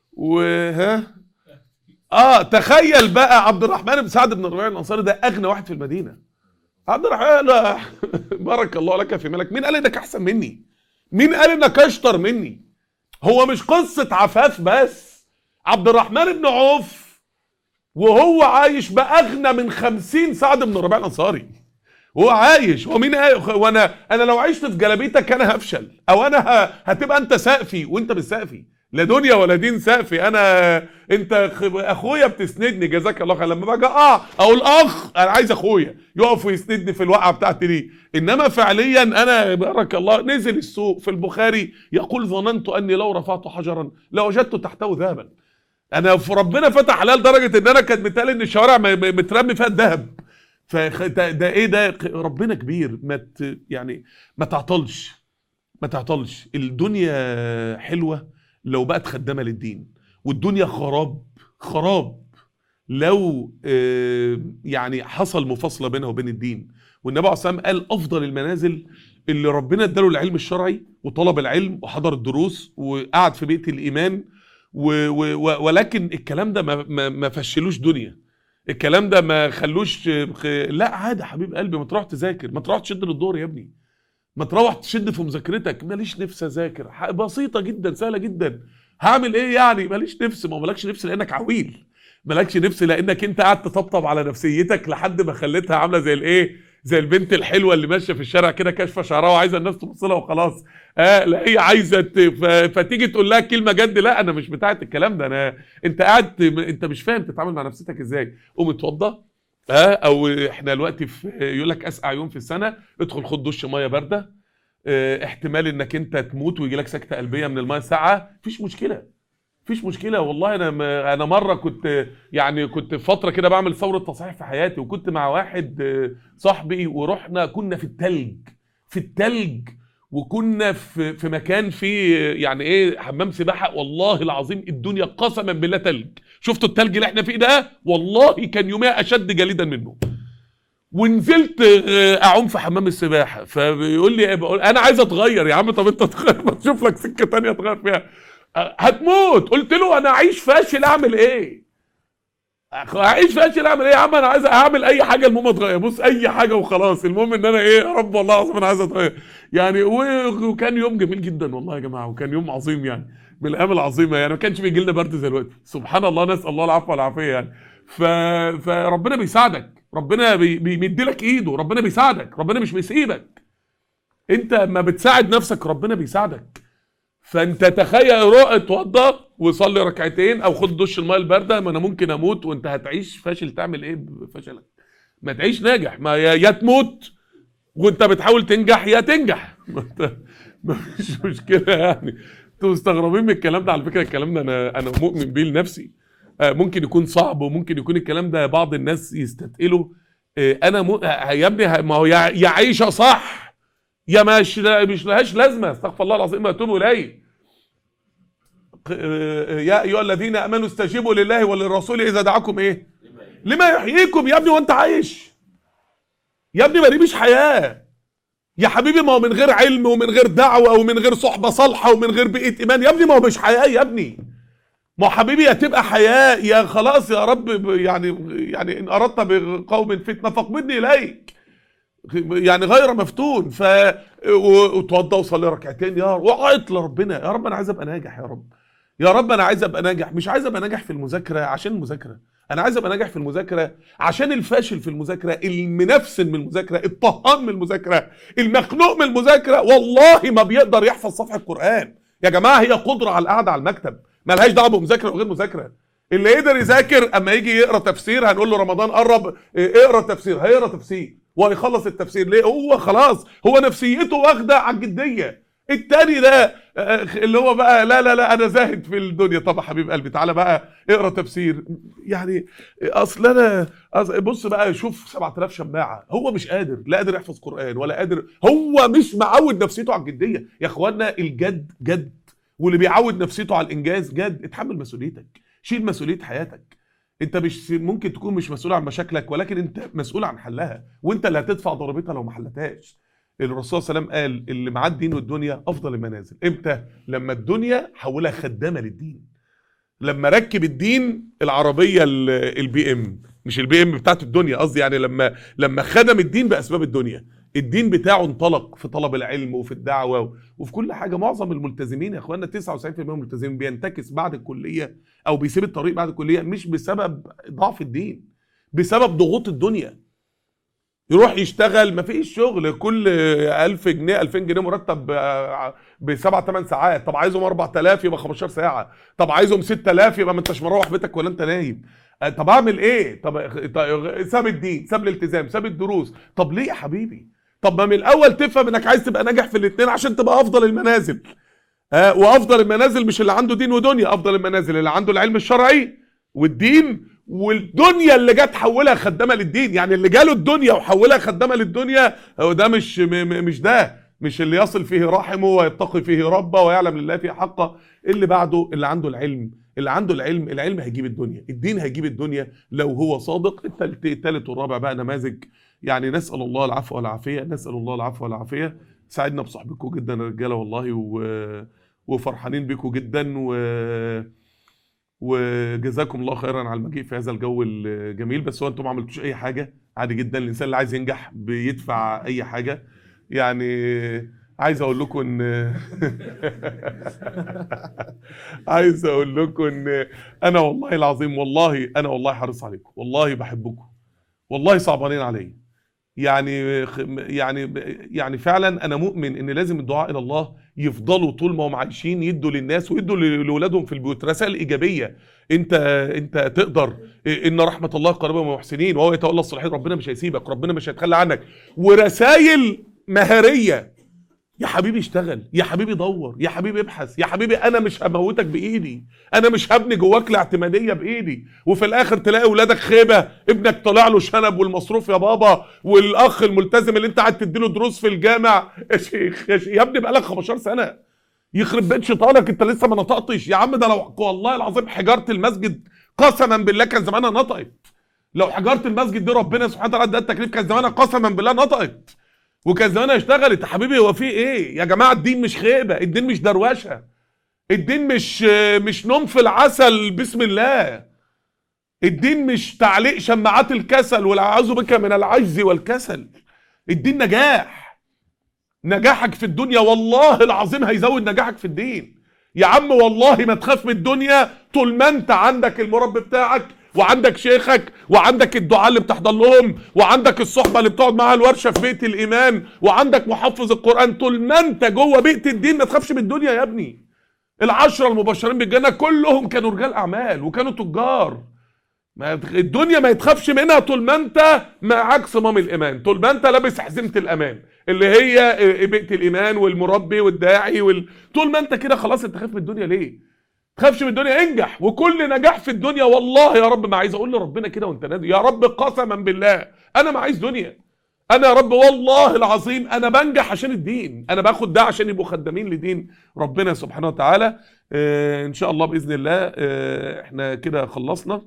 وها اه تخيل بقى عبد الرحمن بن سعد بن الربيع الانصاري ده اغنى واحد في المدينه عبد الرحمن لا بارك الله لك في مالك مين قال انك احسن مني مين قال انك اشطر مني هو مش قصه عفاف بس عبد الرحمن بن عوف وهو عايش باغنى من خمسين سعد بن الربيع الانصاري هو عايش هو مين قال- وانا انا لو عشت في جلابيتك انا هفشل او انا ه... هتبقى انت سقفي وانت مش سقفي لا دنيا ولا دين سقفي انا انت خ- اخويا بتسندني جزاك الله خير لما باجي اقع اقول اخ انا عايز اخويا يقف ويسندني في الوقعه بتاعتي دي انما فعليا انا بارك الله نزل السوق في البخاري يقول ظننت اني لو رفعت حجرا لوجدت تحته ذهبا انا في ربنا فتح عليا لدرجه ان انا كانت متقال ان الشوارع م- م- مترمي فيها الذهب فخ- ده, ده ايه ده ربنا كبير ما ت- يعني ما تعطلش ما تعطلش الدنيا حلوه لو بقت خدامه للدين والدنيا خراب خراب لو آه، يعني حصل مفاصله بينها وبين الدين والنبي عليه الصلاه والسلام قال افضل المنازل اللي ربنا اداله العلم الشرعي وطلب العلم وحضر الدروس وقعد في بيت الايمان و و و ولكن الكلام ده ما, ما, ما فشلوش دنيا الكلام ده ما خلوش خ... لا عادي يا حبيب قلبي ما تروح تذاكر ما تروح تشد للدور يا ابني ما تروح تشد في مذاكرتك ماليش نفس اذاكر ح- بسيطه جدا سهله جدا هعمل ايه يعني ماليش نفس ما هو مالكش نفس لانك عويل مالكش نفس لانك انت قاعد تطبطب على نفسيتك لحد ما خليتها عامله زي الايه زي البنت الحلوه اللي ماشيه في الشارع كده كاشفه شعرها وعايزه الناس تبص لها وخلاص اه لا هي عايزه ت... ف... فتيجي تقول لها كلمه جد لا انا مش بتاعت الكلام ده انا انت قاعد ت- انت مش فاهم تتعامل مع نفسيتك ازاي قوم اتوضى اه او احنا دلوقتي في يقول لك اسقع يوم في السنه ادخل خد دش ميه بارده اه احتمال انك انت تموت ويجي لك سكته قلبيه من الميه الساقعه مفيش مشكله مفيش مشكله والله انا م... انا مره كنت يعني كنت في فتره كده بعمل ثوره تصحيح في حياتي وكنت مع واحد آه، صاحبي ورحنا كنا في التلج في التلج وكنا في في مكان فيه يعني ايه حمام سباحه والله العظيم الدنيا قسما بالله تلج شفتوا التلج اللي احنا فيه ده والله كان يوميها اشد جليدا منه ونزلت آه، اعوم في حمام السباحه فبيقول لي إيه؟ بقول انا عايز اتغير يا عم طب انت تغير ما تشوف لك سكه تانية تغير فيها آه، هتموت قلت له انا اعيش فاشل اعمل ايه أخ- اعيش فاشل اعمل ايه يا عم انا عايز اعمل اي حاجه المهم اتغير بص اي حاجه وخلاص المهم ان انا ايه يا رب والله العظيم انا عايز اتغير يعني و- وكان يوم جميل جدا والله يا جماعه وكان يوم عظيم يعني من الايام العظيمه يعني ما كانش بيجي لنا برد زي دلوقتي سبحان الله نسال الله العفو والعافيه يعني ف... فربنا بيساعدك ربنا بي... بيمد لك ايده ربنا بيساعدك ربنا مش بيسيبك انت ما بتساعد نفسك ربنا بيساعدك فانت تخيل روح اتوضى وصلي ركعتين او خد دش الميه البارده ما انا ممكن اموت وانت هتعيش فاشل تعمل ايه بفشلك ما تعيش ناجح ما يا, يا تموت وانت بتحاول تنجح يا تنجح ما انت ما فيش مشكله يعني انتوا مستغربين من الكلام ده على فكره الكلام ده انا انا مؤمن بيه لنفسي آه، ممكن يكون صعب وممكن يكون الكلام ده بعض الناس يستثقله آه، انا م... آه، يا ابني ه- ما هو يا يا عيشه صح يا مش مش لهاش لازمه استغفر الله العظيم واتوب اليه ق- آه، يا ايها الذين امنوا استجيبوا لله وللرسول اذا دعاكم ايه لما يحييكم يا ابني وانت عايش يا ابني ما دي مش حياه يا حبيبي ما هو من غير علم ومن غير دعوه ومن غير صحبه صالحه ومن غير بيئه ايمان يا ابني ما هو مش حياه يا ابني ما هو حبيبي يا تبقى حياه يا خلاص يا رب ب- يعني يعني ان اردت بقوم فتنه فاقبضني اليك يعني غير مفتون ف و- وتوضى وصلي ركعتين يا رب وعيط لربنا يا رب انا عايز ابقى ناجح يا رب يا رب انا عايز ابقى ناجح مش عايز ابقى ناجح في المذاكره عشان المذاكره انا عايز ابقى ناجح في المذاكره عشان الفاشل في المذاكره المنفسن من المذاكره الطهان من المذاكره المخنوق من المذاكره والله ما بيقدر يحفظ صفحه قران يا جماعه هي قدره على القعده على المكتب ملهاش دعوه بمذاكره وغير مذاكره اللي يقدر يذاكر اما يجي يقرا تفسير هنقول له رمضان قرب إيه، اقرا تفسير هيقرا تفسير وهيخلص التفسير ليه هو خلاص هو نفسيته واخده على الجديه التاني ده آه، اللي هو بقى لا لا لا انا زاهد في الدنيا طب يا حبيب قلبي تعالى بقى اقرا تفسير يعني اصل انا أصل بص بقى شوف 7000 شماعه هو مش قادر لا قادر يحفظ قران ولا قادر هو مش معود نفسيته على الجديه يا اخوانا الجد جد واللي بيعود نفسيته على الانجاز جد اتحمل مسؤوليتك شيل مسؤوليه حياتك انت مش ممكن تكون مش مسؤول عن مشاكلك ولكن انت مسؤول عن حلها وانت اللي هتدفع ضريبتها لو ما حلتهاش الرسول صلى الله عليه وسلم قال اللي معاه الدين والدنيا افضل المنازل امتى لما الدنيا حولها خدامه للدين لما ركب الدين العربيه ال- البي ام مش البي ام بتاعت الدنيا قصدي يعني لما لما خدم الدين باسباب الدنيا الدين بتاعه انطلق في طلب العلم وفي الدعوه و- وفي كل حاجه معظم الملتزمين يا اخوانا 99% من الملتزمين بينتكس بعد الكليه او بيسيب الطريق بعد الكليه مش بسبب ضعف الدين بسبب ضغوط الدنيا يروح يشتغل مفيش شغل كل 1000 جنيه 2000 جنيه مرتب ب 7 8 ساعات طب عايزهم 4000 يبقى 15 ساعه طب عايزهم 6000 يبقى ما انتش مروح بيتك ولا انت نايم آه، طب اعمل ايه طب طب ساب الدين ساب الالتزام ساب الدروس طب ليه يا حبيبي طب ما من الاول تفهم انك عايز تبقى ناجح في الاثنين عشان تبقى افضل المنازل آه وافضل المنازل مش اللي عنده دين ودنيا افضل المنازل اللي عنده العلم الشرعي والدين والدنيا اللي جت حولها خدامه للدين يعني اللي جاله الدنيا وحولها خدامه للدنيا هو ده مش م- م- مش ده مش اللي يصل فيه رحمه ويتقي فيه ربه ويعلم لله فيه حقه اللي بعده اللي عنده العلم اللي عنده العلم العلم هيجيب الدنيا الدين هيجيب الدنيا لو هو صادق التالت التالت والرابع بقى نماذج يعني نسأل الله العفو والعافية نسأل الله العفو والعافية سعدنا بصحبكم جدا يا رجالة والله و... وفرحانين بيكم جدا و... وجزاكم الله خيرا على المجيء في هذا الجو الجميل بس هو انتم ما عملتوش اي حاجه عادي جدا الانسان اللي عايز ينجح بيدفع اي حاجه يعني عايز اقول لكم ان عايز اقول لكم ان انا والله العظيم والله انا والله حريص عليكم والله بحبكم والله صعبانين عليا يعني يعني يعني فعلا انا مؤمن ان لازم الدعاء الى الله يفضلوا طول ما هم عايشين يدوا للناس ويدوا لاولادهم في البيوت رسائل ايجابيه انت انت تقدر ان رحمه الله قريبه من المحسنين وهو يتولى الصالحين ربنا مش هيسيبك ربنا مش هيتخلى عنك ورسائل مهاريه يا حبيبي اشتغل يا حبيبي دور يا حبيبي ابحث يا حبيبي انا مش هموتك بايدي انا مش هبني جواك الاعتماديه بايدي وفي الاخر تلاقي اولادك خيبه ابنك طلع له شنب والمصروف يا بابا والاخ الملتزم اللي انت قاعد تديله دروس في الجامع يا شيخ يا, شيخ يا ابني بقالك 15 سنه يخرب بيت شيطانك انت لسه ما نطقتش يا عم ده لو والله العظيم حجاره المسجد قسما بالله كان زمانها نطقت لو حجاره المسجد دي ربنا سبحانه وتعالى ده التكليف كان زمانها قسما بالله نطقت وكان زمانها اشتغلت يا حبيبي هو في ايه يا جماعه الدين مش خيبه الدين مش دروشه الدين مش مش نوم في العسل بسم الله الدين مش تعليق شماعات الكسل والعياذ بك من العجز والكسل الدين نجاح نجاحك في الدنيا والله العظيم هيزود نجاحك في الدين يا عم والله ما تخاف من الدنيا طول ما انت عندك المربي بتاعك وعندك شيخك وعندك الدعاء اللي بتحضر لهم وعندك الصحبه اللي بتقعد معاها الورشه في بيت الايمان وعندك محفظ القران طول ما انت جوه بيئه الدين ما تخافش من الدنيا يا ابني العشره المبشرين بالجنه كلهم كانوا رجال اعمال وكانوا تجار ما الدنيا ما يتخافش منها طول ما انت معاك صمام الايمان طول ما انت لابس حزمه الامان اللي هي بيئه الايمان والمربي والداعي وال... طول ما انت كده خلاص انت خايف من الدنيا ليه تخافش من الدنيا انجح وكل نجاح في الدنيا والله يا رب ما عايز اقول لربنا كده وانت نادي يا رب قسما بالله انا ما عايز دنيا انا يا رب والله العظيم انا بنجح عشان الدين انا باخد ده عشان يبقوا خدامين لدين ربنا سبحانه وتعالى آه ان شاء الله باذن الله آه احنا كده خلصنا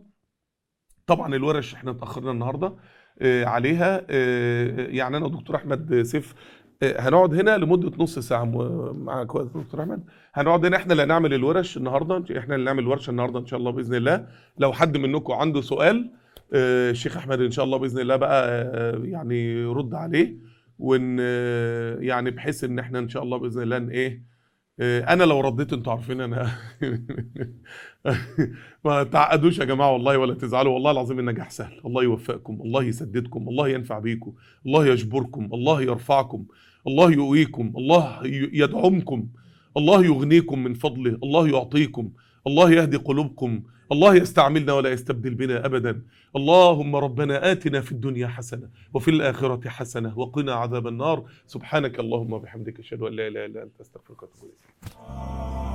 طبعا الورش احنا اتاخرنا النهارده آه عليها آه يعني انا ودكتور احمد سيف هنقعد هنا لمده نص ساعه معاك دكتور احمد هنقعد هنا احنا اللي هنعمل الورش النهارده احنا اللي نعمل الورشه النهارده ان شاء الله باذن الله لو حد منكم عنده سؤال الشيخ احمد ان شاء الله باذن الله بقى يعني يرد عليه ون يعني بحيث ان احنا ان شاء الله باذن الله ان ايه انا لو رديت انتوا عارفين انا ما تعقدوش يا جماعه والله ولا تزعلوا والله العظيم النجاح سهل الله يوفقكم الله يسددكم الله ينفع بيكم الله يجبركم الله يرفعكم الله يقويكم الله يدعمكم الله يغنيكم من فضله الله يعطيكم الله يهدي قلوبكم الله يستعملنا ولا يستبدل بنا ابدا اللهم ربنا آتنا في الدنيا حسنه وفي الاخره حسنه وقنا عذاب النار سبحانك اللهم وبحمدك اشهد ان لا اله الا انت استغفرك واتوب اليك